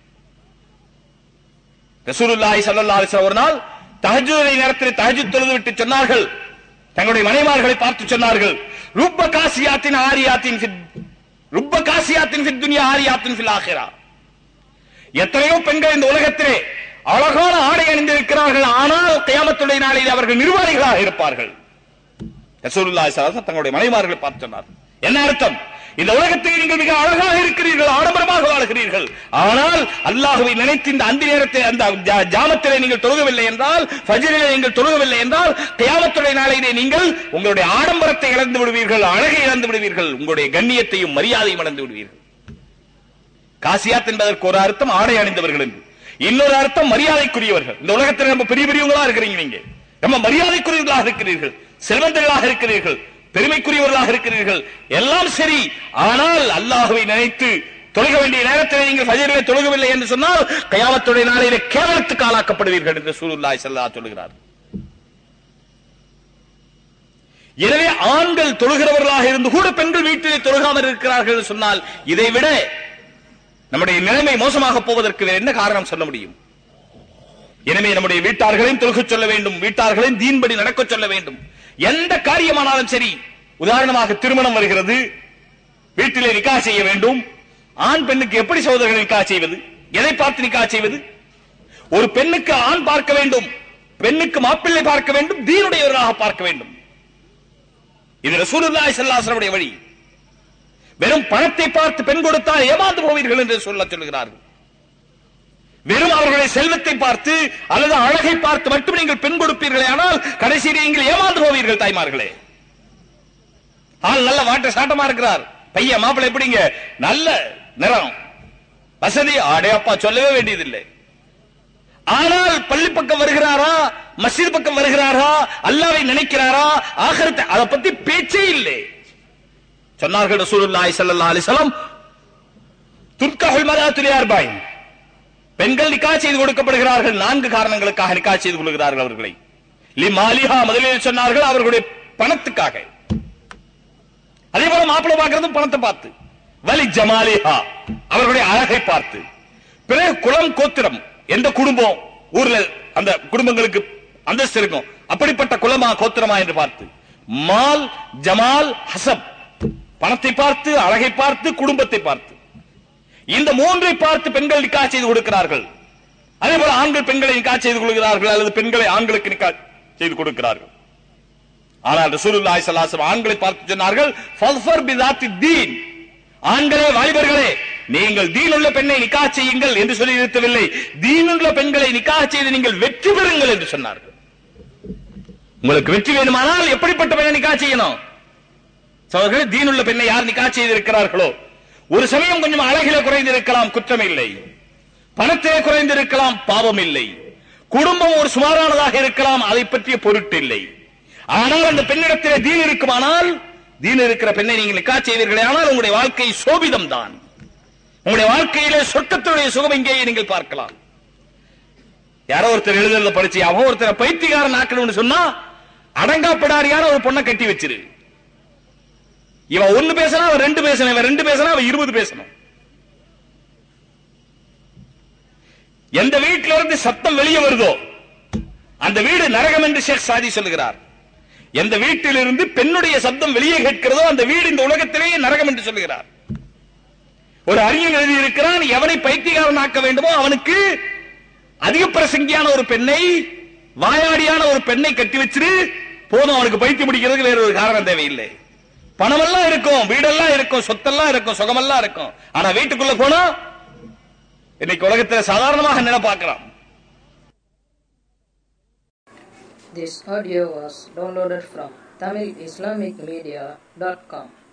B: ரசூலுல்லாஹி ஸல்லல்லாஹு அலைஹி வஸல்லம் ஒரு நாள் தஹஜ்ஜுதை நேரத்தில் தஹஜ்ஜுத் தொழுது விட்டு சொன்னார்கள் தங்களுடைய மனைமார்களை பார்த்து சொன்னார்கள் ருப்ப காசியாத்தின் ஆரியாத்தின் ஃபித் ருப்ப காசியாத்தின் ஃபித் துன்யா ஆரியாத்தின் ஃபில் ஆখিরা எத்தனையோ பெண்கள் இந்த உலகத்திலே அழகான ஆடை அணிந்திருக்கிறார்கள் ஆனால் கியாமத்துடைய நாளில் அவர்கள் நிர்வாணிகளாக இருப்பார்கள் ரசூலுல்லாஹி ஸல்லல்லாஹு அலைஹி வஸல்லம் தங்களுடைய மனைமார்களை பார்த்து சொன்னார் என்ன அர்த்தம் இந்த உலகத்தில் நீங்கள் மிக அழகாக இருக்கிறீர்கள் ஆடம்பரமாக வாழ்கிறீர்கள் ஆனால் அல்லாஹுவை நினைத்து இந்த அந்தி நேரத்தில் அந்த ஜா- ஜாமத்திலே நீங்கள் தொழுகவில்லை என்றால் ஃபஜ்ரிலே நீங்கள் தொழுகவில்லை என்றால் கியாமத்துடைய நாளிலே நீங்கள் உங்களுடைய ஆடம்பரத்தை இழந்து விடுவீர்கள் அழகை இழந்து விடுவீர்கள் உங்களுடைய கண்ணியத்தையும் மரியாதையும் இழந்து விடுவீர்கள் காசியாத் என்பதற்கு ஒரு அர்த்தம் ஆடை அணிந்தவர்கள் என்று இன்னொரு அர்த்தம் மரியாதைக்குரியவர்கள் இந்த உலகத்தில் ரொம்ப பெரிய பெரியவங்களா இருக்கிறீங்க நீங்க ரொம்ப மரியாதைக்குரியவர்களாக இருக்கிறீர்கள் செல்வந்தர்களாக இருக்கிறீர்கள் பெருமைக்குரியவர்களாக இருக்கிறீர்கள் எல்லாம் சரி ஆனால் அல்லாஹுவை நினைத்து தொழுக வேண்டிய நேரத்தில் நீங்கள் ஃபஜரிலே தொழுகவில்லை என்று சொன்னால் கயாமத்துடைய நாளிலே கேவலத்துக்கு ஆளாக்கப்படுவீர்கள் என்று சூருல்லாய் செல்லா சொல்லுகிறார் எனவே ஆண்கள் தொழுகிறவர்களாக இருந்து கூட பெண்கள் வீட்டிலே தொழுகாமல் இருக்கிறார்கள் என்று சொன்னால் இதை விட நம்முடைய நிலைமை மோசமாக போவதற்கு வேறு என்ன காரணம் சொல்ல முடியும் எனவே நம்முடைய வீட்டார்களையும் தொழுகச் சொல்ல வேண்டும் வீட்டார்களையும் தீன்படி நடக்கச் சொல்ல வேண்டும் எந்த காரியமானாலும் சரி உதாரணமாக திருமணம் வருகிறது வீட்டிலே நிக்கா செய்ய வேண்டும் ஆண் பெண்ணுக்கு எப்படி சகோதரர்கள் நிக்கா செய்வது எதை பார்த்து நிக்கா செய்வது ஒரு பெண்ணுக்கு ஆண் பார்க்க வேண்டும் பெண்ணுக்கு மாப்பிள்ளை பார்க்க வேண்டும் தீனுடையவர்களாக பார்க்க வேண்டும் இது ரசூலுல்லாஹி ஸல்லல்லாஹு அலைஹி வஸல்லம் வழி வெறும் பணத்தை பார்த்து பெண் கொடுத்தால் ஏமாந்து போவீர்கள் என்று சொல்ல சொல்லுகிறார்கள் வெறும் அவர்களுடைய செல்வத்தை பார்த்து அல்லது அழகை பார்த்து மட்டும் நீங்கள் பெண் கொடுப்பீர்களே ஆனால் கடைசியில் நீங்கள் ஏமாந்து போவீர்கள் தாய்மார்களே ஆள் நல்ல வாட்ட சாட்டமா இருக்கிறார் பையன் மாப்பிள்ளை எப்படிங்க நல்ல நிறம் வசதி ஆடே அப்பா சொல்லவே வேண்டியதில்லை ஆனால் பள்ளி பக்கம் வருகிறாரா மஸ்ஜித் பக்கம் வருகிறாரா அல்லாவை நினைக்கிறாரா ஆகரத்தை அதை பத்தி பேச்சே இல்லை சொன்னார்கள் ரசூலுல்லாஹி ஸல்லல்லாஹு அலைஹி வஸல்லம் துர்கஹுல் மராத்துல் அர்பைன் பெண்கள் நிக்கா செய்து கொடுக்கப்படுகிறார்கள் நான்கு காரணங்களுக்காக நிக்கா செய்து கொள்கிறார்கள் அவர்களை லி மாலிஹா முதலில் சொன்னார்கள் அவர்களுடைய பணத்துக்காக அதே போல மாப்பிள்ளை பார்க்கறதும் பணத்தை பார்த்து வலி ஜமாலிஹா அவர்களுடைய அழகை பார்த்து பிறகு குலம் கோத்திரம் எந்த குடும்பம் ஊர்ல அந்த குடும்பங்களுக்கு அந்தஸ்து இருக்கும் அப்படிப்பட்ட குலமா கோத்திரமா என்று பார்த்து மால் ஜமால் ஹசப் பணத்தை பார்த்து அழகை பார்த்து குடும்பத்தை பார்த்து இந்த மூன்றை பார்த்து பெண்கள் நிக்கா செய்து கொடுக்கிறார்கள் அதே போல ஆண்கள் பெண்களை நிக்கா செய்து கொள்கிறார்கள் அல்லது பெண்களை ஆண்களுக்கு நிக்கா செய்து கொடுக்கிறார்கள் ஆனால் ரசூலுல்லாஹி ஸல்லல்லாஹு அலைஹி வஸல்லம் ஆண்களை பார்த்து சொன்னார்கள் ஃபல்ஃபர் பிதாத்தி தீன் ஆண்களே வாலிபர்களே நீங்கள் தீனுள்ள பெண்ணை நிக்கா செய்யுங்கள் என்று சொல்லி நிறுத்தவில்லை தீனுள்ள பெண்களை நிக்கா செய்து நீங்கள் வெற்றி பெறுங்கள் என்று சொன்னார்கள் உங்களுக்கு வெற்றி வேணுமானால் எப்படிப்பட்ட பெண்ணை நிக்கா செய்யணும் சகோதரர்களே தீனுள்ள பெண்ணை யார் நிக்கா செய்திருக்கிறார்களோ ஒரு சமயம் கொஞ்சம் அழகில குறைந்திருக்கலாம் குற்றம் இல்லை பணத்திலே குறைந்திருக்கலாம் பாவம் இல்லை குடும்பம் ஒரு சுமாரானதாக இருக்கலாம் அதை பற்றிய பொருட்டு இல்லை ஆனால் அந்த பெண்ணிடத்திலே தீன் இருக்குமானால் தீன் இருக்கிற பெண்ணை நீங்கள் நிக்கா செய்வீர்களே ஆனால் உங்களுடைய வாழ்க்கை சோபிதம் தான் உங்களுடைய வாழ்க்கையிலே சொர்க்கத்தினுடைய சுகம் இங்கேயே நீங்கள் பார்க்கலாம் யாரோ ஒருத்தர் எழுதுறத படிச்சு அவன் ஒருத்தர் பைத்தியக்காரன் ஆக்கணும்னு சொன்னா அடங்காப்பிடாரியான ஒரு பொண்ணை கட்டி வச்சிரு இவன் ஒண்ணு பேசினா அவன் ரெண்டு பேசணும் இவன் ரெண்டு பேசினா அவன் இருபது பேசணும் எந்த வீட்டில இருந்து சத்தம் வெளியே வருதோ அந்த வீடு நரகம் என்று ஷேக் சாதி சொல்லுகிறார் எந்த வீட்டிலிருந்து பெண்ணுடைய சப்தம் வெளியே கேட்கிறதோ அந்த வீடு இந்த உலகத்திலேயே நரகம் என்று சொல்லுகிறார் ஒரு அறிஞர் எழுதியிருக்கிறான் எவனை பைத்தியகாரன் ஆக்க வேண்டுமோ அவனுக்கு அதிக பிரசங்கியான ஒரு பெண்ணை வாயாடியான ஒரு பெண்ணை கட்டி வச்சிரு போதும் அவனுக்கு பைத்தியம் பிடிக்கிறதுக்கு வேற ஒரு காரணம் தேவையில்லை பணமெல்லாம் இருக்கும் வீடெல்லாம் இருக்கும் சொத்தெல்லாம் இருக்கும் சுகமெல்லாம் இருக்கும் ஆனா வீட்டுக்குள்ள போனா இன்னைக்கு உலகத்துல சாதாரணமாக நினை பார்க்கலாம்
C: This audio was downloaded from TamilIslamicMedia.com.